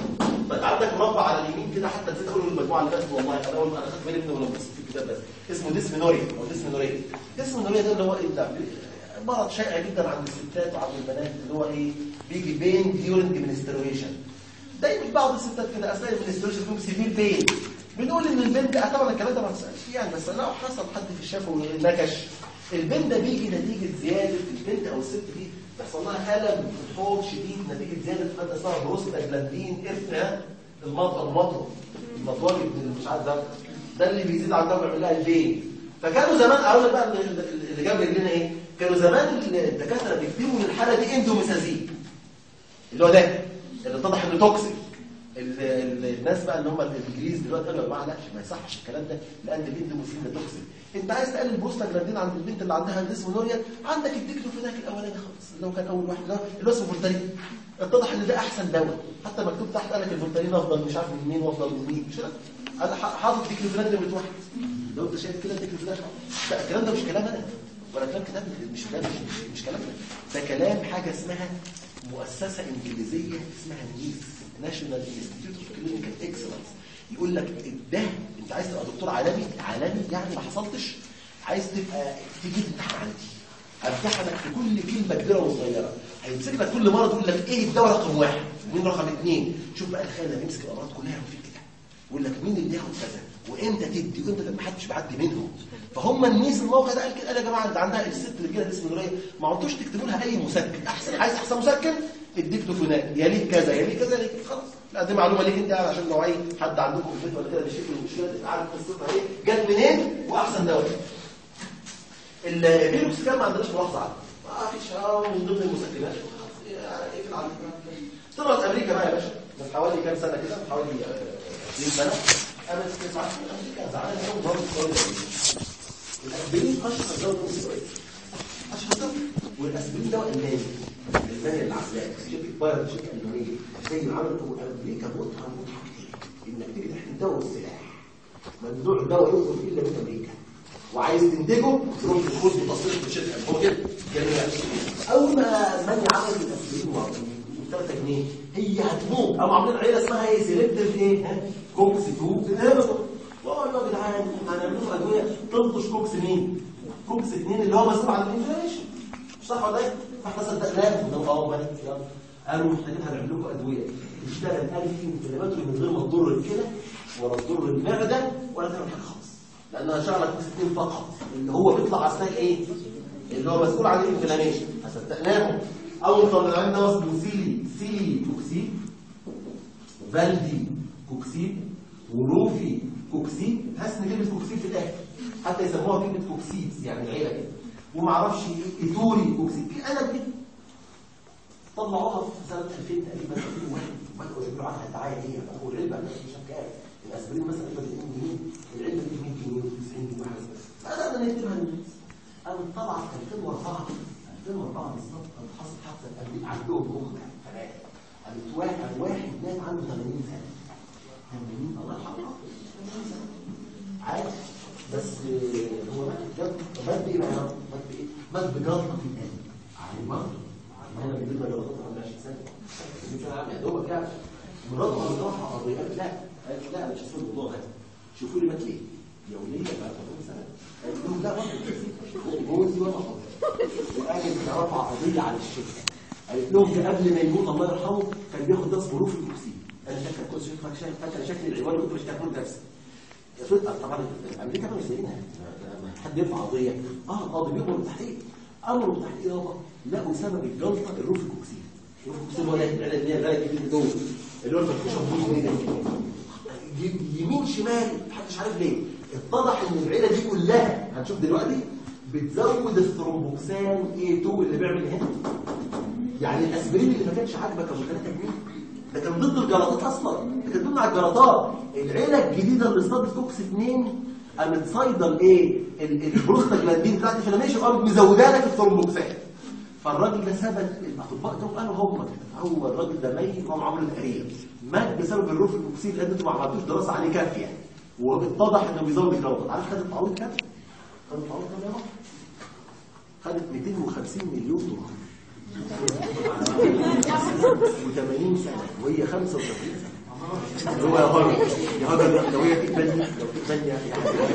طيب عندك مربع على اليمين كده حتى نسيت اقول المجموعه اللي فاتت والله انا اول ما انا خدت بالي منه ولو بصيت في الكتاب بس اسمه ديسمينوريا او ديسمينوريا ديسمينوريا ده اللي هو ايه ده مرض شائع جدا عند الستات وعند البنات اللي هو ايه بيجي بين ديورنج منسترويشن دايما بعض الستات كده اثناء المنسترويشن فيهم سيفير بين بنقول ان البين ده طبعا الكلام ده ما بسالش فيه يعني بس لو حصل حد في الشفا ونكش البين ده بيجي نتيجه زياده البنت او الست دي بيحصل لها الم في الحوض شديد نتيجه زياده ماده اسمها بروستاجلاندين ارث المطر المطر المطر ابن مش عارف ده ده اللي بيزيد على الدم يعمل لها البين فكانوا زمان اقول لك بقى اللي اللي جاب رجلنا ايه كانوا زمان الدكاتره بيكتبوا للحاله دي اندوميسازين اللي هو ده اللي اتضح انه توكسيك ال- ال- الناس بقى اللي هم الانجليز دلوقتي قالوا يا جماعه لا ما يصحش الكلام ده لان الاندوميسازين ده توكسيك انت عايز تقلل البروستاجلاندين عند البنت اللي عندها ديسمونوريا عندك الديكلوفيناك الاولاني خالص اللي هو كان اول واحد اللي هو- اللي هو اسمه فولتارين اتضح ان ده احسن دواء حتى مكتوب تحت قال لك الفولتارين افضل مش عارف من مين وافضل من مين مش كده انا ح- حاطط ديكلوفيناك ده واحد لو انت شايف كده ديكلوفيناك لا الكلام ده مش كلام انا ولا كلام كتاب مش كلام مش, مش, مش كلام ده كلام حاجه اسمها مؤسسه انجليزيه اسمها نيس ناشونال انستيتيوت اوف كلينيكال اكسلنس يقول لك ده انت عايز تبقى دكتور عالمي عالمي يعني ما حصلتش عايز تبقى تيجي تمتحن عندي امتحنك في كل كلمه كبيره وصغيره هيمسك لك كل مره تقول لك ايه الدواء رقم واحد ومين رقم اثنين شوف بقى الخانه بيمسك الامراض كلها وفي كده يقول لك مين اللي ياخد كذا وامتى تدي وامتى ما حدش بيعدي منهم فهم الناس الموقع ده قال كده قال يا جماعه انت عندها الست اللي كده اسم نوريه ما عدتوش تكتبوا لها اي مسكن احسن عايز احسن مسكن اديك دوفونات يا ليك كذا يا ليك كذا يا ليك خلاص لا دي معلومه ليك انت يعني عشان لو اي حد عندكم في البيت ولا كده بيشتكي من المشكله تبقى عارف قصتها ايه جت منين واحسن دواء الفيروس كان ما عندناش ملاحظه عنه ما فيش اه من ضمن المسكنات ايه في العالم طلعت امريكا بقى يا باشا من حوالي كام سنه كده من حوالي آه، 20 سنه قامت تسعه في امريكا زعلانه قوي برضه الدوله الاسبرين اشهر دواء في اسرائيل اشهر دواء والاسبرين دواء الماني الماني العسلاء شركه بايرن شركه المانيه زي ما عملوا امريكا متعه متعه انك تيجي تحت الدواء والسلاح ممنوع الدواء يخرج الا من امريكا وعايز تنتجه تروح للخوص بتصريح في الشركه هو كده جميل اول ما المانيا عملت الاسبرين و 3 جنيه هي هتموت او عاملين عيله اسمها ايه سيلكتيف ايه ها كوكس 2 تنهبطوا والله يا جدعان هنعمل لهم ادويه تلطش كوكس مين كوكس 2 اللي هو مسؤول عن الانفلاميشن صح ولا ايه فاحنا صدقناهم ده اه مالك يلا قالوا محتاجين هنعمل لكم ادويه تشتغل انتي انفلاماتوري من غير ما تضر الكلى ولا تضر المعده ولا تعمل حاجه خالص لانها شغله كوكس 2 فقط اللي هو بيطلع اثناء ايه اللي هو مسؤول عن الانفلاميشن فصدقناهم اول طلع لنا اسمه سيلي سيلي كوكسيد فالدي كوكسيد وروفي كوكسيد حاسس ان كلمه كوكسيد في الاخر حتى يسموها كلمه كوكسيدز يعني العيله كده وما اعرفش ايه ايتوري كوكسيد في قلم كده طلعوها في سنه 2000 تقريبا 2001 بداوا يعملوا عنها دعايه ايه هو العلبه مش كام الاسبرين مثلا ب 2 جنيه العلبه ب 100 جنيه و90 جنيه وحاجه بس فبدانا نكتبها للناس قامت طلعت 2004 2004 بالظبط قامت حصلت حادثه قلبي عندهم مخ كمان قامت واحد واحد مات عنده 80 سنه 80 الله يرحمه 80 سنه عارف بس آه، هو مات بجد مات بايه بقى يا رب؟ مات بايه؟ مات بجلطه في القلب عارف برضه انا بيجي لنا جلطات عند 20 سنه دي كان عامل يا دوبك يعني قالت لا انا مش هسيب الموضوع ده شوفوا لي مات ليه يوميا بقى 30 سنه قالت لهم لا برضه جوزي ولا حاضر وقالت رفع قضيه على الشركه قالت لهم ده قبل ما يموت الله يرحمه كان بياخد ده ظروف الكرسي انا فاكر كنت شايف فاكر فاكر شكل العنوان كنت بشتغل نفسي فجأة طبعا امريكا ما مش زينا لما حد يرفع قضيه اه القاضي بيامر بالتحقيق امروا بالتحقيق يابا لقوا سبب الجلطه الروف الكوكسيد الروف الكوكسيد هو ده اللي هي الغايه الجديد دول اللي هو الفركوشه بوز يمين شمال محدش عارف ليه اتضح ان العيله دي كلها هنشوف دلوقتي بتزود الثرومبوكسان A2 اللي بيعمل هنا يعني الاسبرين اللي ما كانش عاجبك ابو 3 جنيه ده كان ضد الجلطات اصلا ده كان ضد على الجلطات العيله الجديده اللي اصطادت كوكس 2 قامت صايده الايه ال- البروستاجلاندين بتاعت الفلاميشن قامت مزوده لك الثرومبوكسان فالراجل ده ثبت الاطباء دول قالوا هم كده هو الراجل ده ميت هو عمرو القريب مات بسبب الروف الاكسيد لان انتوا ما عملتوش دراسه عليه كافيه واتضح انه بيزود الجلطات عارف خد التعويض كام؟ خد التعويض كام يا رب؟ خدت 250 مليون دولار و80 سنة وهي 75 سنة هو يا هرم يا هرم لو هي تقبلني لو تقبلني يا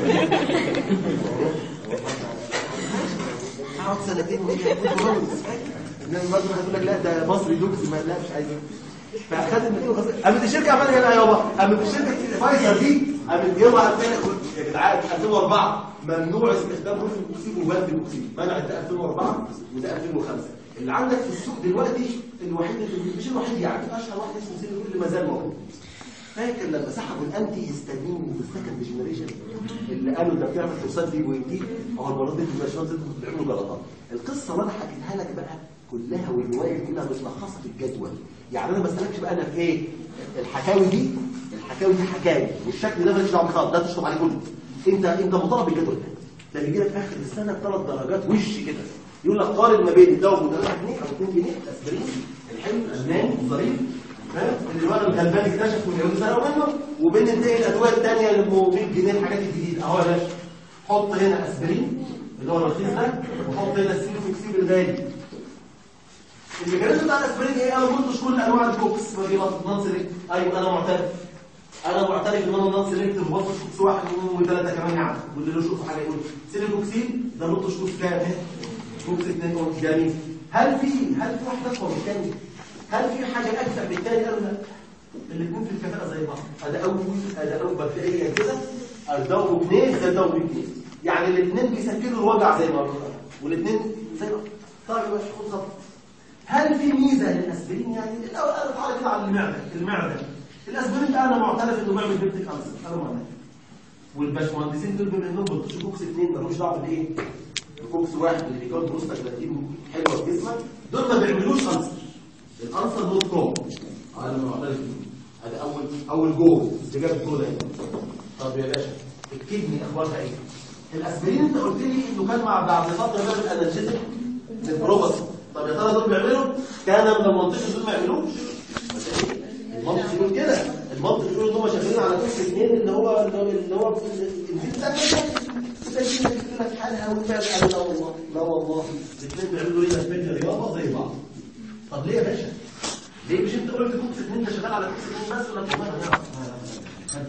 هقعد سنتين وهي مهندس انما برضه هتقول لك لا ده مصري دوكس ما لا مش عايز فاخدت 250 قامت الشركه عملت ايه بقى يابا؟ قامت الشركه فايزر دي قامت يوم على يا جدعان 2004 ممنوع استخدام روف الاكسيد وبند الاكسيد منعت ده 2004 وده 2005 اللي عندك في السوق دلوقتي الوحيد اللي مش الوحيد يعني اشهر واحد اسمه سيلو اللي ما زال موجود فاكر لما سحبوا الانتي هيستامين في السكند جنريشن اللي قالوا ده بتعمل توصل دي وينتي هو المرض دي مش شرط بيعملوا جلطات القصه اللي انا حكيتها لك بقى كلها والروايه كلها متلخصه في الجدول يعني انا ما بسالكش بقى انا في ايه الحكاوي دي الحكاوي دي حكاوي والشكل ده ماليش دعوه بيه خالص ده تشطب عليه كله انت انت مطالب بالجدول ده ده بيجي لك اخر السنه بثلاث درجات وش كده يقول لك قارن ما بين الدواء ب 3 جنيه او 2 جنيه اسبرين الحلو الالماني الظريف فاهم اللي الولد الغلبان اكتشفوا اليهود سرقوا منه وبين الايه الادويه الثانيه اللي ب 100 جنيه الحاجات الجديده اهو يا باشا حط هنا اسبرين اللي هو الرخيص ده وحط هنا السيلوفيكسيب الغالي الميكانيزم بتاع الاسبرين ايه انا ما قلتش كل انواع الكوكس ما دي نون سيلكت ايوه انا معترف انا معترف ان انا نون سيلكت وبص كوكس واحد وثلاثه كمان يا عم واللي له شوف حاجه يقول سيلوكسين ده نقطه شوف كام اهي كوكس اثنين قلت جميل هل في هل في واحد اقوى من الثاني هل في حاجه اكثر من الثاني قالوا لا الاثنين في الكفاءه زي بعض هذا اول هذا اول مبدئيا كده الدواء جنيه زي الدواء جنيه يعني الاثنين بيسكنوا الوجع زي ما قلنا والاثنين زي بعض طيب يا باشا خد خط هل في ميزه للاسبرين يعني لو انا تعالى كده على المعده المعده الاسبرين ده انا معترف انه بيعمل بيبتيك ألسر انا معترف والباشمهندسين دول بما انهم بيطشوا كوكس اثنين ملوش دعوه بالايه الكوكس واحد اللي بيكون بروستاجلاندين حلوه في جسمك دول ما بيعملوش ألسر الألسر نوت كوم انا معترف بيه. هذا اول اول جول استجابه جول اهي طب يا باشا الكدني اخبارها ايه الاسبرين انت قلت لي انه كان مع بعد فتره بيعمل انالجيزم للبروباسي طب يا ترى دول بيعملوا كان من المنطقه دول ما يعملوش المنطق يقول كده المنطق يقول ان هم شغالين على كوكس اثنين اللي هو اللي هو الانزيم ده كده لك حالها والفعل قال لا والله لا والله الاثنين بيعملوا ايه اسبرين رياضه زي بعض طب ليه يا باشا ليه مش انت قلت كوكس اثنين انت شغال على كوكس اثنين بس ولا والله انا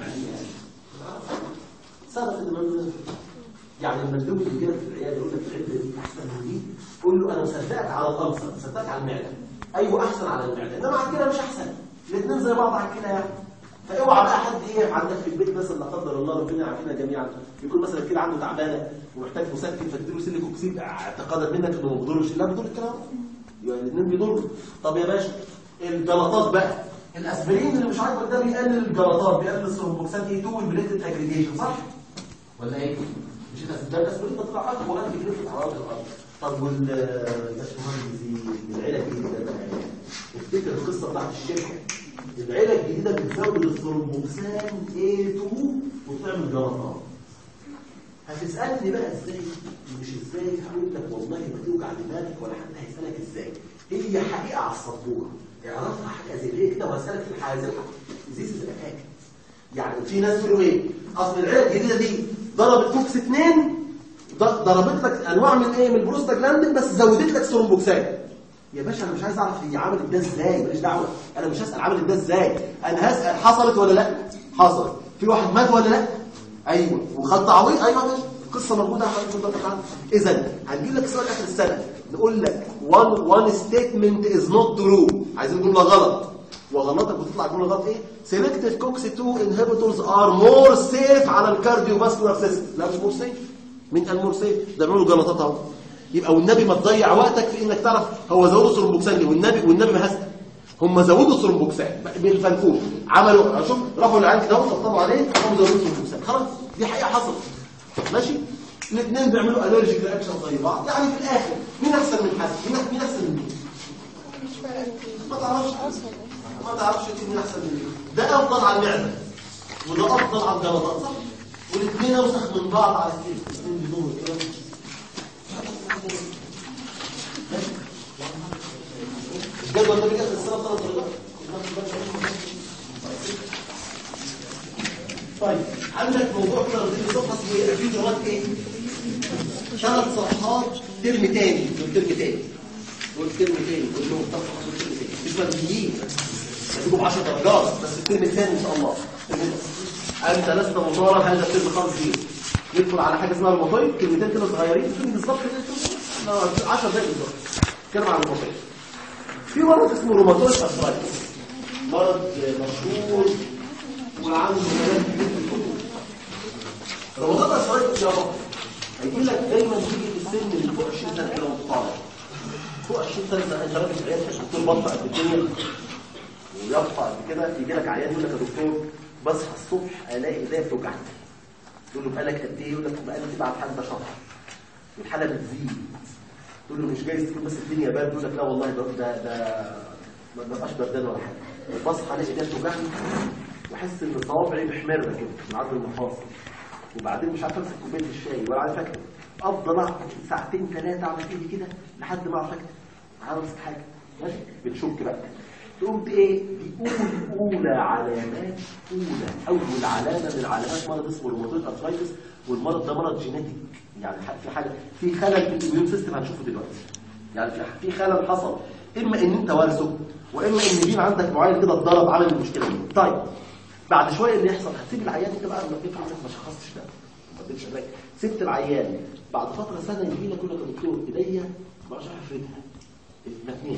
صدق المندوب يعني المندوب اللي جالك في العياده يقول لك العده دي احسن من دي قول له انا مصدقك على الالسر مصدقك على المعده ايوه احسن على المعده انما على كده مش احسن الاثنين زي بعض على كده يعني فاوعى بقى حد ايه عندك في البيت مثلا لا قدر الله ربنا يعافينا جميعا يكون مثلا كده عنده تعبانه ومحتاج مسكن فتديله سيليكوكسيد اعتقادا منك انه ما بيضرش لا بيضر الكلام ده. يعني الاثنين بيضروا طب يا باشا الجلطات بقى الاسبرين اللي مش عاجبك ده بيقلل الجلطات بيقلل الثرومبوكسات اي 2 والبليتد اجريجيشن صح ولا ايه مش الأس- ده الاسبرين ده طلع اقوى غير بيجري في عوامل الارض طب وال باشمهندس العيله الجديده ده افتكر القصه بتاعت الشركه العيله الجديده بتزود الثرومبوكسان A2 وبتعمل جلطات هتسالني بقى ازاي مش ازاي هقول لك والله ما توجع دماغك ولا حد هيسالك ازاي هي حقيقه على السبوره اعرفها حاجه زي دي كده وهسالك في الحاجه زي زيز الاتاك يعني في ناس يقولوا ايه اصل العيله الجديده دي ضربت كوكس اثنين ض- ضربت لك انواع من ايه من البروستاجلاندين بس زودت لك ثرومبوكسات يا باشا انا مش عايز اعرف هي عملت ده ازاي ماليش دعوه انا مش هسال عملت ده ازاي انا هسال حصلت ولا لا حصلت في واحد مات ولا لا ايوه وخد تعويض ايوه ماشي القصه موجوده يا حضرتك انت تعالى اذا هنجيب لك سؤال اخر السنه نقول لك one one statement is not true عايزين جمله غلط وغلطك بتطلع جمله غلط ايه selective cox 2 inhibitors are more safe على الكارديوفاسكولار سيستم لا مش more safe مين قال more safe ده بيعملوا جلطات اهو يبقى والنبي ما تضيع وقتك في انك تعرف هو زودوا ثرومبوكسان ليه والنبي والنبي ما هست هم زودوا ثرومبوكسان بالفنكوش عملوا شوف رفعوا العين كده وسطبوا عليه هم زودوا ثرومبوكسان خلاص دي حقيقه حصلت ماشي الاثنين بيعملوا الرجيك رياكشن زي بعض يعني في الاخر مين احسن من حد مين مين احسن من مين مش فارقة ما تعرفش ما تعرفش مين احسن من مين ده افضل على المعده وده افضل على الجلطات صح والاثنين اوسخ من بعض على كده الاثنين بدون كده ماشي؟ الجدول ده بيجي في السنه ثلاث درجات طيب عندك موضوع كده رصيد الصفحه اسمه في درجات ايه ثلاث صفحات ترم تاني دول ترم تاني دول ترم تاني كلهم ثلاث صفحات دول ترم تاني مش مبنيين هتجيبوا ب 10 درجات بس الترم الثاني ان شاء الله انت لست مضارا هذا الترم خالص فيه ندخل على حاجه اسمها المطيب كلمتين كده صغيرين فين بالظبط كده 10 دقايق بالظبط اتكلم عن المطيب في مرض اسمه روماتويد ارثرايتس مرض مشهور وعنده مجال كبير في الكتب روماتويد ارثرايتس يا بابا هيجي لك دايما تيجي في السن اللي فوق 20 سنه كده وانت طالع فوق 20 سنه انت راجل عيال دكتور بطه قد الدنيا ويبطأ قد كده يجي لك عيان يقول لك يا دكتور بصحى الصبح الاقي ايديا بتوجعني تقول له بقالك قد ايه يقول لك بقالي بعد حد شهر والحاله بتزيد تقول له مش جايز تكون بس الدنيا برد يقول لك لا والله ده ده ده ما ببقاش بردان ولا حاجه بصحى الاقي ايديا بتوجعني واحس ان صوابعي محمره كده من عند المفاصل وبعدين مش عارف امسك كوبايه الشاي ولا عارف اكتب افضل اقعد ساعتين ثلاثه اعمل ايدي كده لحد ما اعرف اكتب عاوز امسك حاجه ماشي بتشك بقى تقوم ايه دي اولى اولى علامات اولى اول علامه من علامات مرض اسمه روماتويد ارثرايتس والمرض ده مرض جينيتيك يعني في حاجه في خلل في الاميون سيستم هنشوفه دلوقتي يعني في في خلل حصل اما ان انت وارثه واما ان جين عندك معين كده اتضرب عمل المشكله دي طيب بعد شويه اللي يحصل هتسيب العيان انت بقى لما تفهم انك ما شخصتش ده ما اديتش علاج سبت العيان بعد فتره سنه يجي لك يقول لك يا دكتور ايديا ما اعرفش افردها اتمتنيت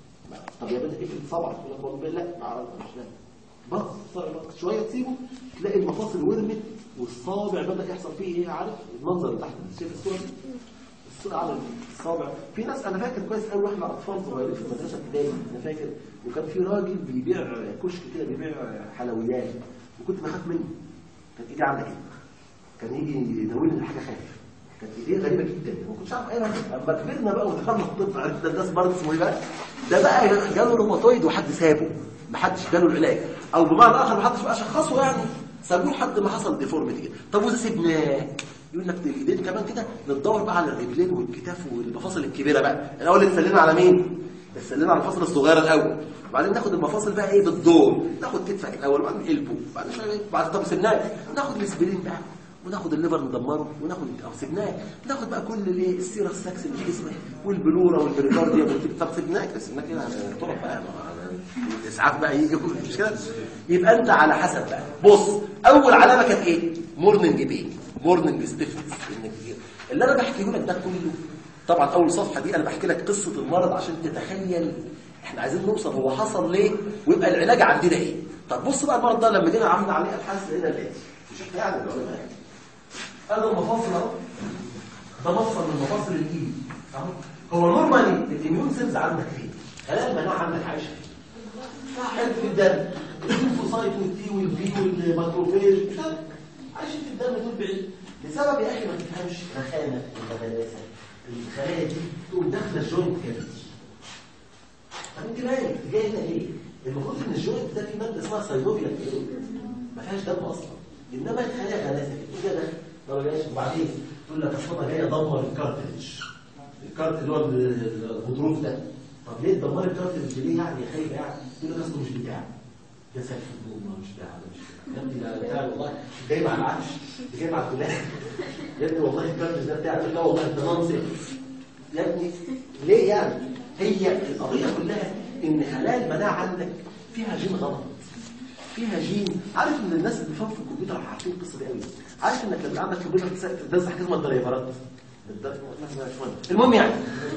طب يا بنت افرد صبعك يقول لك والله لا ما اعرفش لا بص صبعك شويه تسيبه تلاقي المفاصل ورمت والصابع بدا يحصل فيه ايه عارف المنظر اللي تحت شايف الصوره دي الصوره على الصابع في ناس انا فاكر كويس قوي واحنا اطفال صغيرين في المدرسه ابتدائي انا فاكر وكان في راجل بيبيع كشك كده بيبيع حلويات وكنت بخاف منه كان ايدي عامله كده كان يجي يناولني حاجه خايف كانت ايديه غريبه جدا ما كنتش عارف ايه اما كبرنا بقى ودخلنا الطب عرفنا الناس برضه اسمه ايه بقى ده بقى جاله روماتويد وحد سابه ما حدش جاله العلاج او بمعنى اخر ما حدش بقى شخصه يعني سابوه لحد ما حصل ديفورميتي كده طب واذا سيبناه يقول لك الايدين كمان كده ندور بقى على الرجلين والكتاف والمفاصل الكبيره بقى الاول اتسلينا على مين اتسلينا على الفصل الصغيره الاول وبعدين ناخد المفاصل بقى ايه بالدور ناخد كتفك الاول وبعدين قلبه بعد شويه بعد طب سيبناه ناخد الاسبرين بقى وناخد الليفر ندمره وناخد او سيبناه ناخد بقى كل الايه السيره السكس اللي في جسمك والبلوره والبريكارديا طب سيبناك سيبناك كده طرق بقى الاسعاف بقى يجي مش كده يبقى انت على حسب بقى بص اول علامه كانت ايه مورنينج بين مورنينج ستيفنس اللي انا بحكيه لك ده كله طبعا اول صفحه دي انا بحكي لك قصه المرض عشان تتخيل احنا عايزين نوصل هو حصل ليه ويبقى العلاج عندنا ايه طب بص بقى المرض ده لما جينا عملنا عليه ابحاث لقينا الايه مش احنا يعني العلماء قالوا المفاصل اهو ده مفصل من مفاصل الايد اهو هو نورمالي الاميون سيلز عندك فين خلايا المناعه عندك عايشه فين حلو في الدم الليمفوسايت والتي والبي والماكروفيج عايشين في الدم دول بعيد لسبب يا اخي ما تفهمش رخامه ولا غلاسه الخلايا دي تقوم داخله الجوينت كافيتي طب انت مالك جاي هنا ليه؟ المفروض ان الجوينت ده فيه ماده اسمها ساينوفيا ما فيهاش دم اصلا انما الخلايا غلاسه كده ده طب جايش وبعدين تقول لك اصل انا جاي ادمر الكارتريدج الكارت اللي هو الغضروف ده طب ليه تدمر الكارتريدج ليه يعني خايف يعني تقول لك اصله مش بتاعي ده سلف النوم مش بتاع ده مش بتاع يا ابني ده بتاع والله جاي مع العفش جاي مع الكلاب يا ابني والله الكارتريدج ده بتاعي لا والله انت نونسنس يا ابني ليه يعني هي القضيه كلها ان خلايا المناعه عندك فيها جين غلط فيها جين عارف ان الناس اللي بيفهموا في الكمبيوتر عارفين القصه دي قوي عارف انك لما عندك كمبيوتر تدرس حاجه اسمها الدرايفرات الدر- المهم يعني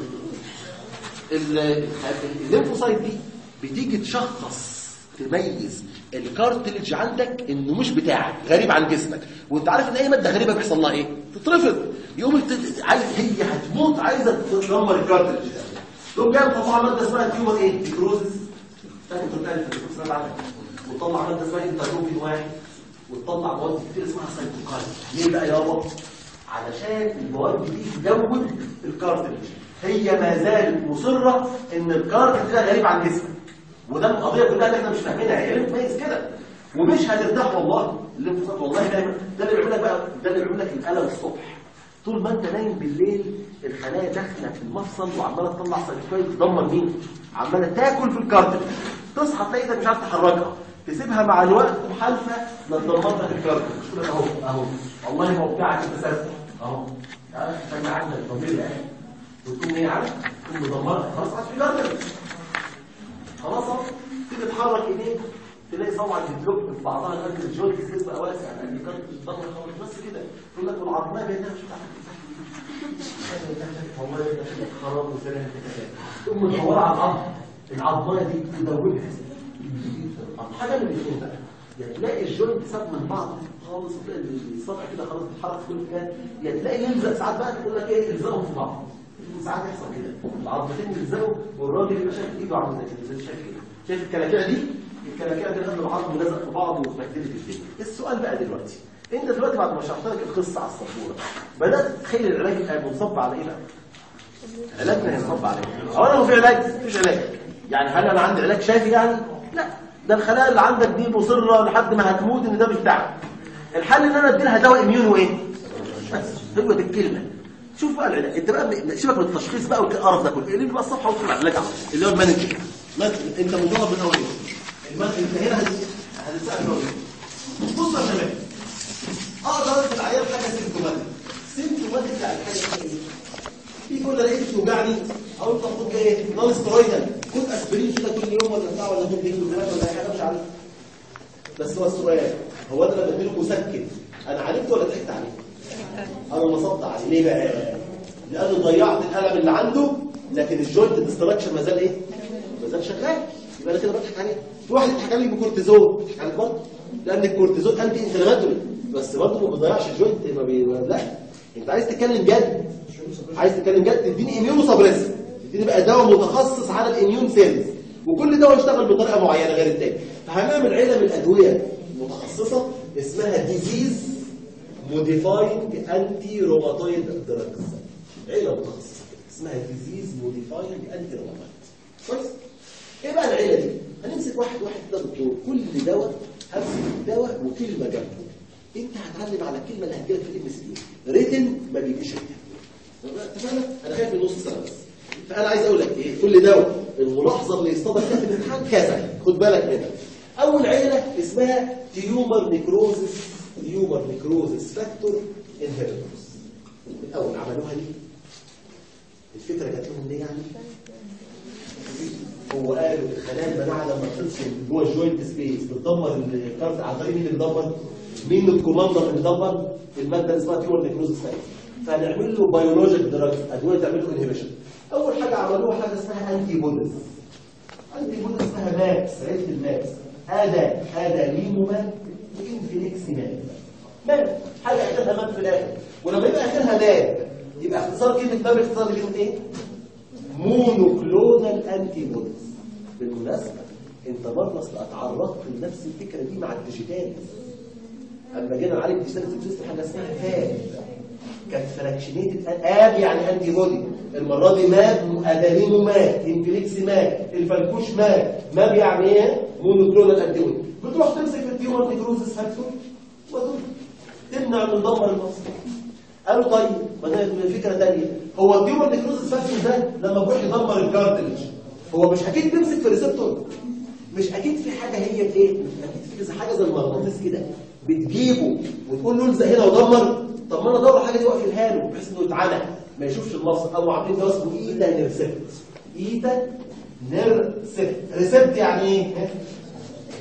ال- الليمفوسايت دي بتيجي تشخص تميز الكارتلج عندك انه مش بتاعك غريب عن جسمك وانت عارف ان اي ماده غريبه بيحصل لها ايه تترفض يقوم الت- عايز هي هتموت عايزه تدمر الكارتلج ده تقوم جاي مطلع ماده اسمها تيومر ايه نيكروزس فاكر كنت عارف الفكره عنها وتطلع ماده اسمها انترلوكين واحد وتطلع مواد كتير اسمها سايتوكاين ليه بقى يابا علشان المواد دي تزود الكارتلج هي ما زالت مصره ان الكارتلج ده غريب عن جسمك وده القضيه كلها اللي احنا مش فاهمينها هي ليه بتميز كده ومش هترتاح والله الليمفوسات والله دايما ده اللي بيعمل لك بقى ده اللي بيعمل لك الالم الصبح طول ما انت نايم بالليل الخلايا داخله في المفصل وعماله تطلع سايتوكاين تدمر مين عماله تاكل في الكارتلج تصحى تلاقي ايدك مش عارف تحركها تسيبها مع الوقت محالفه لتدمر لك الكارتلج تقول لك اهو اهو والله ما بتاعك انت سابق اهو عارف انت عندك طبيعي يعني وتقوم ايه عارف تقوم مدمرها خلاص عاد في كارتلج خلاص اهو تيجي تحرك ايديك تلاقي طبعا البلوك في بعضها لان الجوينت الجسم بقى واسع لان كانت الضغط خالص بس كده يقول لك والعظميه بينها مش بتاعتك والله ده شكلك خراب وسرح تقوم مدوره على العظم العظميه دي تدوبها حاجه اللي بتقول بقى يعني تلاقي الجوينت ساب من بعض خالص وتلاقي السطح كده خلاص بيتحرك في كل مكان يعني تلاقي يلزق ساعات بقى تقول لك ايه الزقهم في بعض ساعات يحصل كده العظمتين يلزقوا والراجل يبقى شايف ايده عامل زي كده زي شايف كده شايف الكلاكيع دي الكلاكيع دي لان العظم لازق في بعضه واتبهدلت الدنيا السؤال بقى دلوقتي انت دلوقتي بعد ما شرحت لك القصه على السبوره بدات تتخيل العلاج يبقى منصب على ايه بقى؟ علاجنا هينصب على ايه؟ اولا هو في علاج مفيش علاج يعني هل انا عندي علاج شافي يعني؟ لا ده الخلايا اللي عندك دي مصره لحد ما هتموت ان ده مش بتاعك الحل ان انا ادي لها دواء اميون وايه؟ بس هو دي الكلمه شوف بقى العلاج انت بقى سيبك من التشخيص بقى والقرف ده كله اللي بقى الصفحه وادخل على العلاج على طول. اللي هو المانجمنت انت مجرد من اول يوم انت هنا هتسال هو بص يا شباب اقدر ارد العيان حاجه سيمتوماتيك سيمتوماتيك يعني حاجه ايه في كل لقيت بتوجعني اقول طب خد ايه نون سترويدال خد اسبرين كده كل يوم ولا بتاع ولا خد ديكلو ولا اي حاجه مش عارف بس هو السؤال هو انا لما اديله مسكن انا عالجت ولا ضحكت عليه؟ انا نصبت عليه ليه بقى؟ لانه ضيعت الالم اللي عنده لكن الجوينت ديستراكشن ما زال ايه؟ ما زال شغال يبقى انا كده بضحك عليه في واحد يضحك عليه بكورتيزون بضحك عليه برضه لان الكورتيزون انتي انفلاماتوري بس برضه ما بيضيعش الجوينت ما بي... لا انت عايز تتكلم جد عايز تتكلم جد تديني اميونو سبريس تديني بقى دواء متخصص على الاميون سيلز وكل دواء يشتغل بطريقه معينه غير التاني فهنعمل عيله من الادويه متخصصه اسمها ديزيز موديفاينج انتي روماتويد دراجز عيله متخصصه كده اسمها ديزيز موديفاينج انتي روماتويد كويس ايه بقى العيله دي هنمسك واحد واحد كده دكتور كل دواء همسك الدواء وكلمه جنبه انت هتعلم على الكلمه اللي هتجيلك في الام اس كيو ريتن ما بيجيش ريتن اتفقنا انا خايف من نص سنه بس فانا عايز اقول لك ايه كل دواء الملاحظه اللي يصطدم فيها في الامتحان كذا خد بالك منها اول عيله اسمها تيومر نيكروزس تيومر نيكروزس فاكتور انهبيتورز الاول عملوها ليه الفكره جات لهم ليه يعني هو قالوا الخلايا المناعه لما بتدخل جوه الجوينت سبيس بتدمر الكارت عن طريق مين اللي بيدمر؟ مين الكوماندر اللي بيدمر؟ الماده اللي اسمها تيور نيكروزس فاكتور فهنعمل له بيولوجيك دراج ادويه تعمل له انهبيشن اول حاجه عملوها حاجه اسمها انتي بودز انتي بودز اسمها ماكس عيله الماكس ادا ادا ليموماب وانفليكسيماب ماب حاجه اخرها ماب في الاخر ولما يبقى اخرها ماب يبقى اختصار كلمه ماب اختصار كلمه ايه؟ مونوكلونال انتي بودز بالمناسبه انت مره اصل اتعرضت لنفس الفكره دي مع الديجيتال اما جينا نعالج الديجيتال سيستم حاجه اسمها فاب كانت فراكشنيتد اب يعني انتي بودي المره دي ماب ادالينو ماب انفليكس ماب الفنكوش ماب ماب يعني ايه مونوكلونال انتي بودي بتروح تمسك في التيومر نيكروزس فاكتور وتقول تمنع من دمر المصل قالوا طيب ما ده فكره ثانيه هو التيومر نيكروزس فاكتور ده لما بيروح يدمر الكارتلج هو مش اكيد بيمسك في ريسبتور مش اكيد في حاجه هي ايه اكيد في زي حاجه زي المغناطيس كده بتجيبه وتقول له الزق هنا ودمر طب ما انا ادور حاجه دي واقفلها له بحيث انه يتعلق ما يشوفش المفصل او عاملين ده اسمه ايتا نيرسبت ايتا نيرسبت ريسبت يعني ايه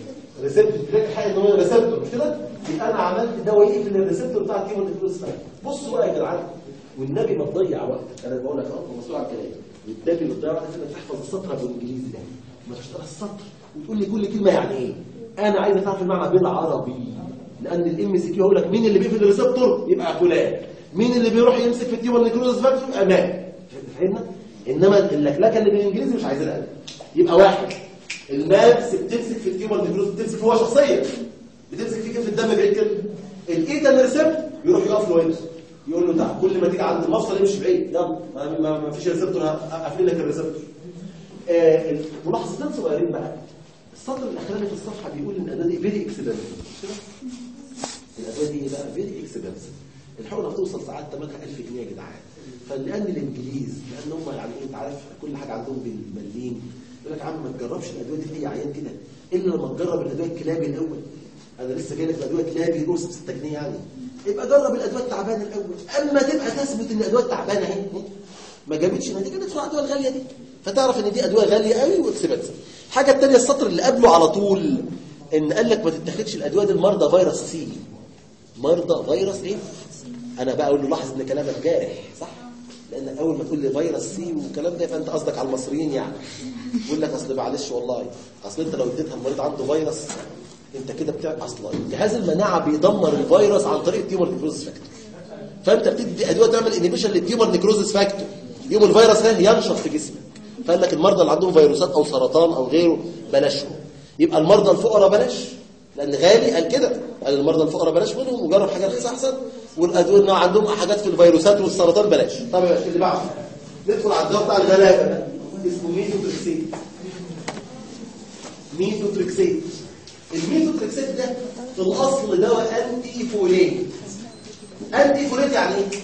ريسبتور تلاقي الحقيقه ان هو ريسبتور مش كده يبقى انا عملت دواء يقفل الريسبتور بتاع التيومر نيكروز فاكتور بصوا بقى يا جدعان والنبي ما تضيع وقتك انا بقول لك اهو مسؤول عن الكلام والنبي ما تضيع وقتك انك تحفظ السطر بالانجليزي ده ما تشتغل السطر وتقول لي كل كلمه يعني ايه انا عايز تعرف المعنى بالعربي لان الام سي كيو يقول لك مين اللي بيقفل الريسبتور يبقى فلان مين اللي بيروح يمسك في التيومر نيكروز فاكتور يبقى مان فهمنا انما اللكلكه اللي بالانجليزي مش عايزينها أنا. يبقى واحد المابس بتمسك في التيومر نيكروز بتمسك هو شخصيا بتمسك فيه كيف الدم بعيد كده الايتا ريسبت يروح يقف له هنا يقول له تعال كل ما تيجي عند المفصل امشي بعيد يلا ما, ما, ما فيش ريسبتور هقفل لك الريسبتور آه ملاحظتين صغيرين بقى السطر الاخراني في الصفحه بيقول ان الادويه دي فيري اكسبنسيف الادويه دي بقى فيري اكسبنسيف الحقنه بتوصل ساعات ثمنها 1000 جنيه يا جدعان فلان الانجليز لان هم يعني انت عارف كل حاجه عندهم بالمليم يقول لك يا عم ما تجربش الادويه دي في اي عيان كده الا لما تجرب الادويه الكلابي الاول انا لسه جاي لك بادويه كلابي روس ب 6 جنيه يعني يبقى جرب الادويه التعبانه الاول اما تبقى تثبت ان الادويه التعبانه اهي ما جابتش نتيجه ندخل على الادويه الغاليه دي فتعرف ان دي ادويه غاليه قوي واكسبنسيف الحاجه الثانيه السطر اللي قبله على طول ان قال لك ما تتاخدش الادويه دي المرضى فيروس سي مرضى فيروس ايه انا بقى اقول له لاحظ ان كلامك جارح صح لان اول ما تقول لي فيروس سي والكلام ده فانت قصدك على المصريين يعني يقول لك اصل معلش والله اصل انت لو اديتها المريض عنده فيروس انت كده بتاع اصلا جهاز المناعه بيدمر الفيروس عن طريق التيومر نيكروزس فاكتور فانت بتدي ادويه تعمل انيبيشن للتيومر نيكروزس فاكتور يوم الفيروس ده ينشط في جسمك فقال لك المرضى اللي عندهم فيروسات او سرطان او غيره بلاشهم يبقى المرضى الفقراء بلاش لان غالي قال كده قال المرضى الفقراء بلاش منهم وجرب حاجه رخيصه احسن والادويه اللي عندهم حاجات في الفيروسات والسرطان بلاش طب يا باشا اللي بعده ندخل على الدواء بتاع الغلابه ده اسمه ميثوتريكسيت ميثوتريكسيت الميثوتريكسيت ده في الاصل دواء انتي فوليت انتي فوليت يعني ايه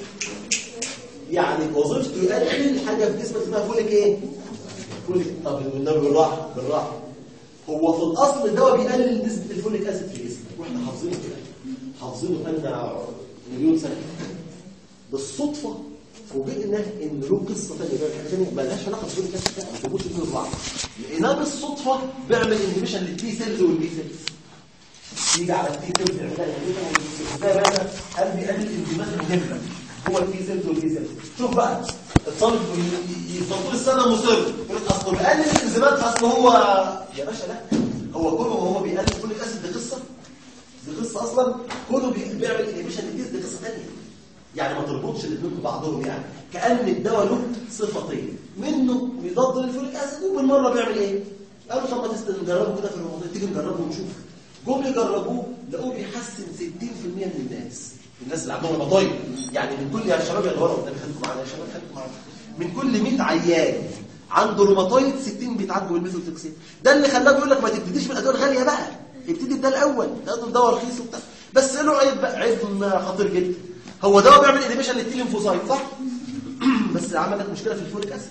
يعني وظيفته يقلل حاجه في جسمك اسمها فوليك ايه فوليك طب والنبي بالراحه بالراحه هو في الاصل الدواء بيقلل نسبه الفوليك اسيد في جسمك واحنا حافظينه كده حافظينه بقالنا مليون سنه بالصدفه فوجئنا ان له قصه ثانيه بقى حاجه ثانيه مالهاش علاقه بالفوليك اسيد لا ما تربطش الاثنين ببعض لقيناه بالصدفه بيعمل انهبيشن للتي سيلز والبي سيلز يجي على التي سيلز يعملها انهبيشن ده بقى قال بيقلل الانزيمات المهمه هو التي سيلز والبي سيلز شوف بقى الطالب يفضل السنه مصر يقول لك اصل بيقلل الانزيمات اصل هو يا باشا لا هو كله وهو بيقلل فوليك اسيد دي قصه دي قصه اصلا كله بي- بيعمل انهبيشن للتيز دي قصه ثانيه يعني ما تربطش الاثنين ببعضهم يعني كان الدواء له صفتين منه بيضاد للفوليك اسيد وبالمره بيعمل ايه قالوا طب ما تست- نجربه كده في الموضوع تيجي نجربه ونشوف جم يجربوه لقوه بيحسن 60% من الناس الناس اللي عندهم رمضان يعني من كل يا شباب يا دورة قدام خليكم معانا يا شباب خليكم معانا من كل 100 عيان عنده روماتويد 60 بيتعالجوا بالميثوتوكسين ده اللي خلاه بيقول لك ما تبتديش بالادويه الغاليه بقى ابتدي بده الاول ده دواء رخيص وبتاع بس له عيب بقى عيب خطير جدا هو دواء بيعمل انيبيشن للتيلينفوسايت صح بس عمل لك مشكله في الفوليك اسيد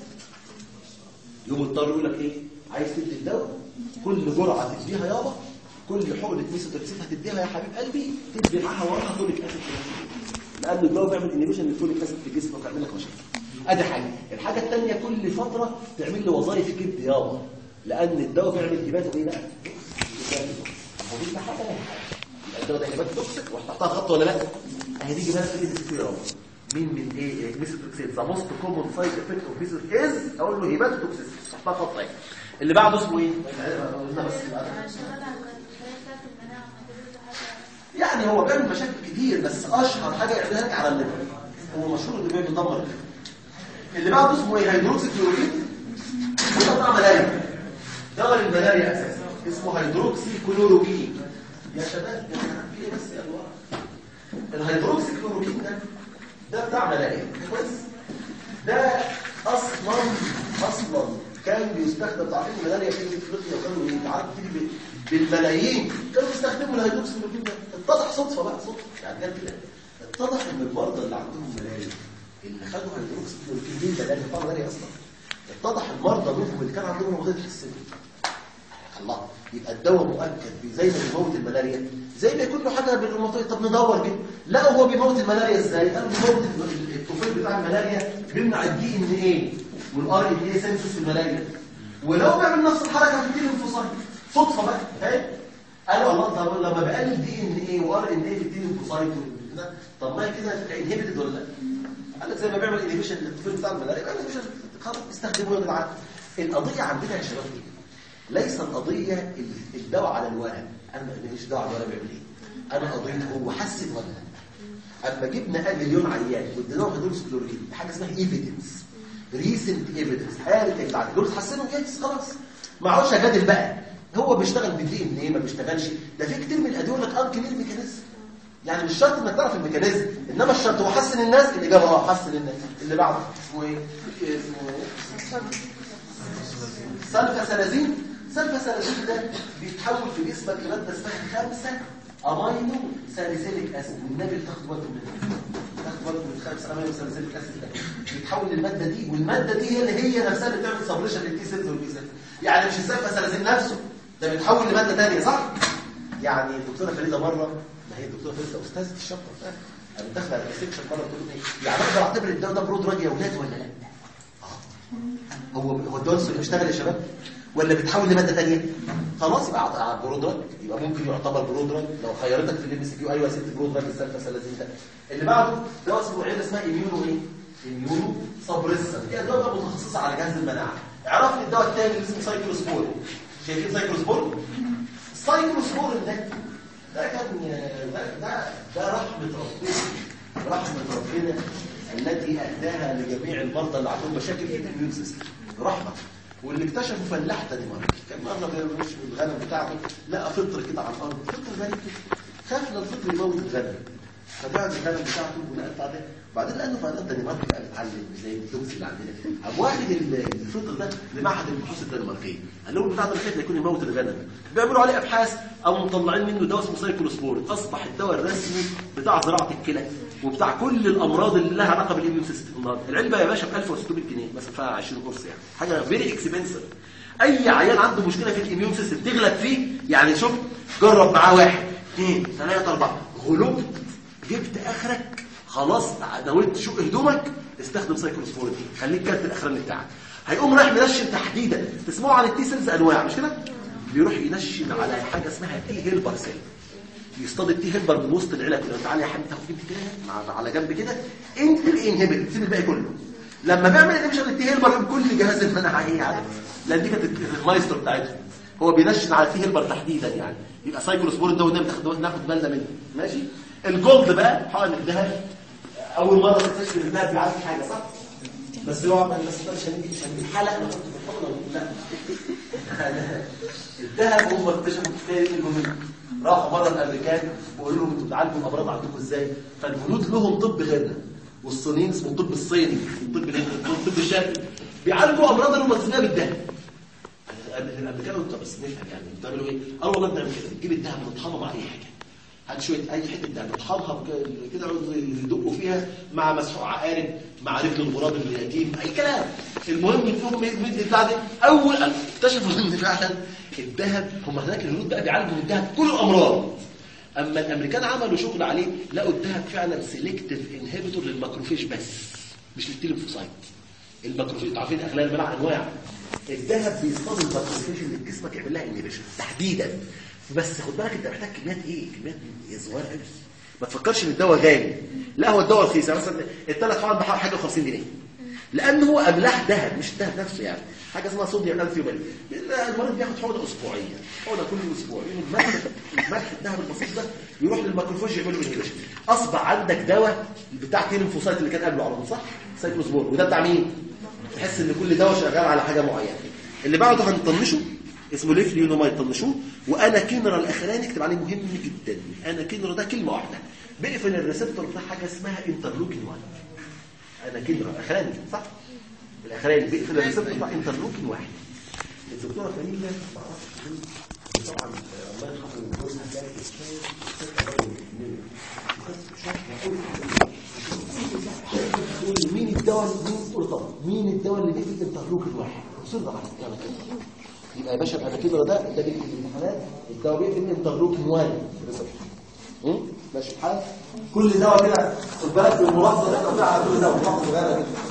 يوم اضطر يقول لك ايه عايز تدي الدواء كل جرعه تديها يابا كل حقنه ميثوتوكسين هتديها يا حبيب قلبي تدي معاها ورقه فوليك اسيد لان الدواء بيعمل انيبيشن للفوليك اسيد في جسمك ويعمل لك مشاكل ادي حاجه الحاجه الثانيه كل فتره تعمل لي وظائف كبد يابا لان الدواء بيعمل هيباتو ايه بقى هو دي حاجه يبقى الدواء ده هيباتو توكسيك وهتحطها خط ولا لا اهي دي جبالها في ايدي كتير يابا مين من ايه ميثوتوكسين ذا موست كومون سايد افكت اوف ميثوت از اقول له هيباتو توكسيك تحطها خط اهي اللي بعده اسمه ايه قلنا بس يعني هو بيعمل مشاكل كتير بس اشهر حاجه يعملها لك على الليفر هو مشهور انه بيدمر الليفر اللي بعده اسمه ايه هيدروكسي كلوريد وده بتاع ملاريا دواء الملاريا اساسا اسمه هيدروكسي كلوروكين يا شباب يا جماعه في إيه بس يا الله الهيدروكسي كلوروكين ده ده بتاع ملاريا كويس ده اصلا اصلا كان بيستخدم تعرفين الملاريا في افريقيا وكانوا يتعالج تيجي بالملايين كانوا بيستخدموا الهيدروكسي كلوروكين ده اتضح صدفه بقى صدفه يعني جت كده اتضح ان المرضى اللي عندهم ملاريا اللي خدوا هيدروكسي كلوروكين دي ملاريا بتاع ملاريا اصلا اتضح المرضى منهم اللي كان عندهم رمضان السن الله يبقى الدواء مؤكد بي- زي ما بيموت الملاريا زي ما يكون له حاجه بالروماتويد طب ندور كده لا هو بيموت الملاريا ازاي قالوا بيموت ال- الطفيل بتاع الملاريا بيمنع الدي ان ايه والار ان ايه سنسوس الملاريا ولو بيعمل نفس الحركه في التيل الانفصالي صدفه بقى اهي انا والله طب لما بقلل دي ان ايه وار ان ايه في التين بوسايت كده طب ما هي كده انهبيتد ولا لا؟ قال لك زي ما بيعمل انهبيشن للطفل بتاع الملاريا قال لك خلاص استخدموه يا جدعان القضيه عندنا يا شباب ايه؟ ليس القضيه الدواء على الورق انا ماليش دواء على الورق بيعمل ايه؟ انا قضيته هو حسن ولا لا؟ اما جبنا قال مليون عيان واديناهم هيدروس كلوريكين حاجه اسمها ايفيدنس ريسنت ايفيدنس هل يا جدعان دول اتحسنوا يس خلاص ما عادش اجادل بقى هو بيشتغل بالدي ان ايه ما بيشتغلش ده في كتير من الادويه يقول لك اه كبير الميكانيزم يعني مش شرط انك تعرف الميكانيزم انما الشرط هو حسن الناس الاجابه اه حسن الناس اللي بعده اسمه ايه اسمه ايه سلفا سلازين سلفا سلازين ده بيتحول في جسمك لماده اسمها خمسه امينو ساليسيليك اسيد والنبي تاخد بالكم منها تاخد بالكم من خمسه امينو ساليسيليك اسيد ده بيتحول للماده دي والماده دي هي اللي هي نفسها اللي بتعمل سبريشن للتي سيلز والبي سيلز يعني مش السلفا سلازين نفسه ده بيتحول لماده ثانيه صح يعني الدكتوره فريده مره ما هي الدكتوره فريده استاذه الشفره انا داخله على السكشن مره تقول لي يعني اقدر اعتبر الدواء ده برود راجي يا اولاد ولا لا هو هو الدواء اللي بيشتغل يا شباب ولا بيتحول لماده ثانيه خلاص يبقى برودراج يبقى ممكن يعتبر برودراج لو خيرتك في الام اس كيو ايوه يا ست برودراج السلفا سلازين ده اللي بعده دواء اسمه عيله اسمها اميونو ايه اميونو سبريسر دي ادويه متخصصه على جهاز المناعه اعرف لي الدواء الثاني اللي اسمه سايكلوسبور شايفين سايكلوسبور السايكلوسبور ده ده كان ده ده, ده رحمه ربنا رحمه ربنا التي اهداها لجميع المرضى اللي عندهم مشاكل في الاميون سيستم رحمه واللي اكتشفوا فلاح دنمارك كان مره بيمشي بالغنم بتاعته لقى فطر كده على الارض فطر غريب كده خاف ان الفطر يموت الغنم فبعد الغنم بتاعته ولقى بتاع ده بعدين لانه فلاح دنمارك بقى بيتعلم زي الدوس اللي عندنا قام واخد الفطر ده لمعهد البحوث الدنماركيه قال لهم البتاع ده خايف يكون يموت الغنم بيعملوا عليه ابحاث قاموا مطلعين منه دواء اسمه سايكلوسبور اصبح الدواء الرسمي بتاع زراعه الكلى وبتاع كل الامراض اللي لها علاقه بالاميون سيستم النهارده العلبه يا باشا ب 1600 جنيه مثلا فيها 20 قرص يعني حاجه فيري اكسبنسيف اي عيان عنده مشكله في الاميون سيستم تغلب فيه يعني شوف جرب معاه واحد اثنين ثلاثه اربعه غلبت جبت اخرك خلاص نويت تشق هدومك استخدم سايكلوسفور دي خليك كارت الاخراني بتاعك هيقوم رايح منشن تحديدا تسمعوا عن التي سيلز انواع مش كده بيروح ينشن على حاجه اسمها تي هيلبر سيل يصطاد التي هيلبر من وسط العلب كده تعالى يا حبيبي تاخد جنب كده مع على جنب كده انت الانهبت تسيب الباقي كله لما بيعمل انهبيشن للتي هيلبر يقوم كل جهاز المناعه ايه عارف لان دي كانت المايسترو بتاعتهم هو بينشن على التي هيلبر تحديدا يعني يبقى سايكلوسبور ده وناخد ناخد بالنا منه ماشي الجولد بقى حقن الذهب اول مره تكتشف ان الذهب بيعالج حاجه صح بس هو عمل بس ده مش هنيجي مش هنيجي حلقه نحط في الحقنه لا الذهب هم اكتشفوا كفايه المهم راحوا مره الامريكان وقالوا لهم انتوا بتعالجوا الامراض عندكم ازاي فالهنود لهم طب غيرنا والصينيين اسمه الطب الصيني الطب الهندي الطب الشرقي بيعالجوا امراض الروماتيزميه بالذهب الامريكان قالوا طب بس نفهم يعني بتعملوا ايه؟ قالوا والله بنعمل كده بتجيب الذهب نطحنه مع اي حاجه هات شويه اي حته دهب نطحنها كده يقعدوا يدقوا فيها مع مسحوق عقارب مع رجل الغراب اليتيم اي كلام المهم فيهم مد بتاع ده اول اكتشفوا ان فعلا الذهب هم هناك الهنود بقى بيعالجوا بالذهب كل الامراض اما الامريكان عملوا شغل عليه لقوا الذهب فعلا سيلكتيف انهبيتور للماكروفيج بس مش للتيليمفوسايت الماكروفيج عارفين اخلاق المناعه انواع الذهب بيصطاد الماكروفيج اللي في جسمك يعمل لها انهبيشن تحديدا بس خد بالك انت محتاج كميات ايه كميات صغيره قوي ما تفكرش ان الدواء غالي لا هو الدواء رخيص يعني مثلا الثلاث حقن بحوالي حاجه و50 جنيه لان هو املاح ذهب مش الذهب نفسه يعني حاجه اسمها صوديوم الفيوبل المريض بياخد حقنه اسبوعيه حقنه كل اسبوع يوم الملح الملح الذهب البسيط ده يروح للماكروفاج يعمل له انهبيشن اصبح عندك دواء بتاع تيلينفوسايت اللي كان قبله على طول صح سايكلوسبور وده بتاع مين تحس ان كل دواء شغال على حاجه معينه اللي بعده هنطنشه اسمه ليفليونومايد طنشوه وانا كينرا الاخراني اكتب عليه مهم جدا انا كينرا ده كلمه واحده بيقفل الريسبتور بتاع حاجه اسمها انترلوكين 1 انا كينرا الاخراني صح الاخراني بيقفل الريسبتور بتاع انترلوكين 1 الدكتوره فانيلا ما اعرفش طبعا الله يرحمه جوزها كانت مين الدواء مين تقول طبعا مين الدواء اللي بيقفل انترلوكين 1 صدق على كده يبقى يا باشا انا كده ده ده بيكتب الامتحانات الدواء بيقفل انترلوكين 1 ماشي الحال كل دواء كده خد بالك بالملاحظه اللي احنا بنعملها على كل دواء ملاحظه صغيره كده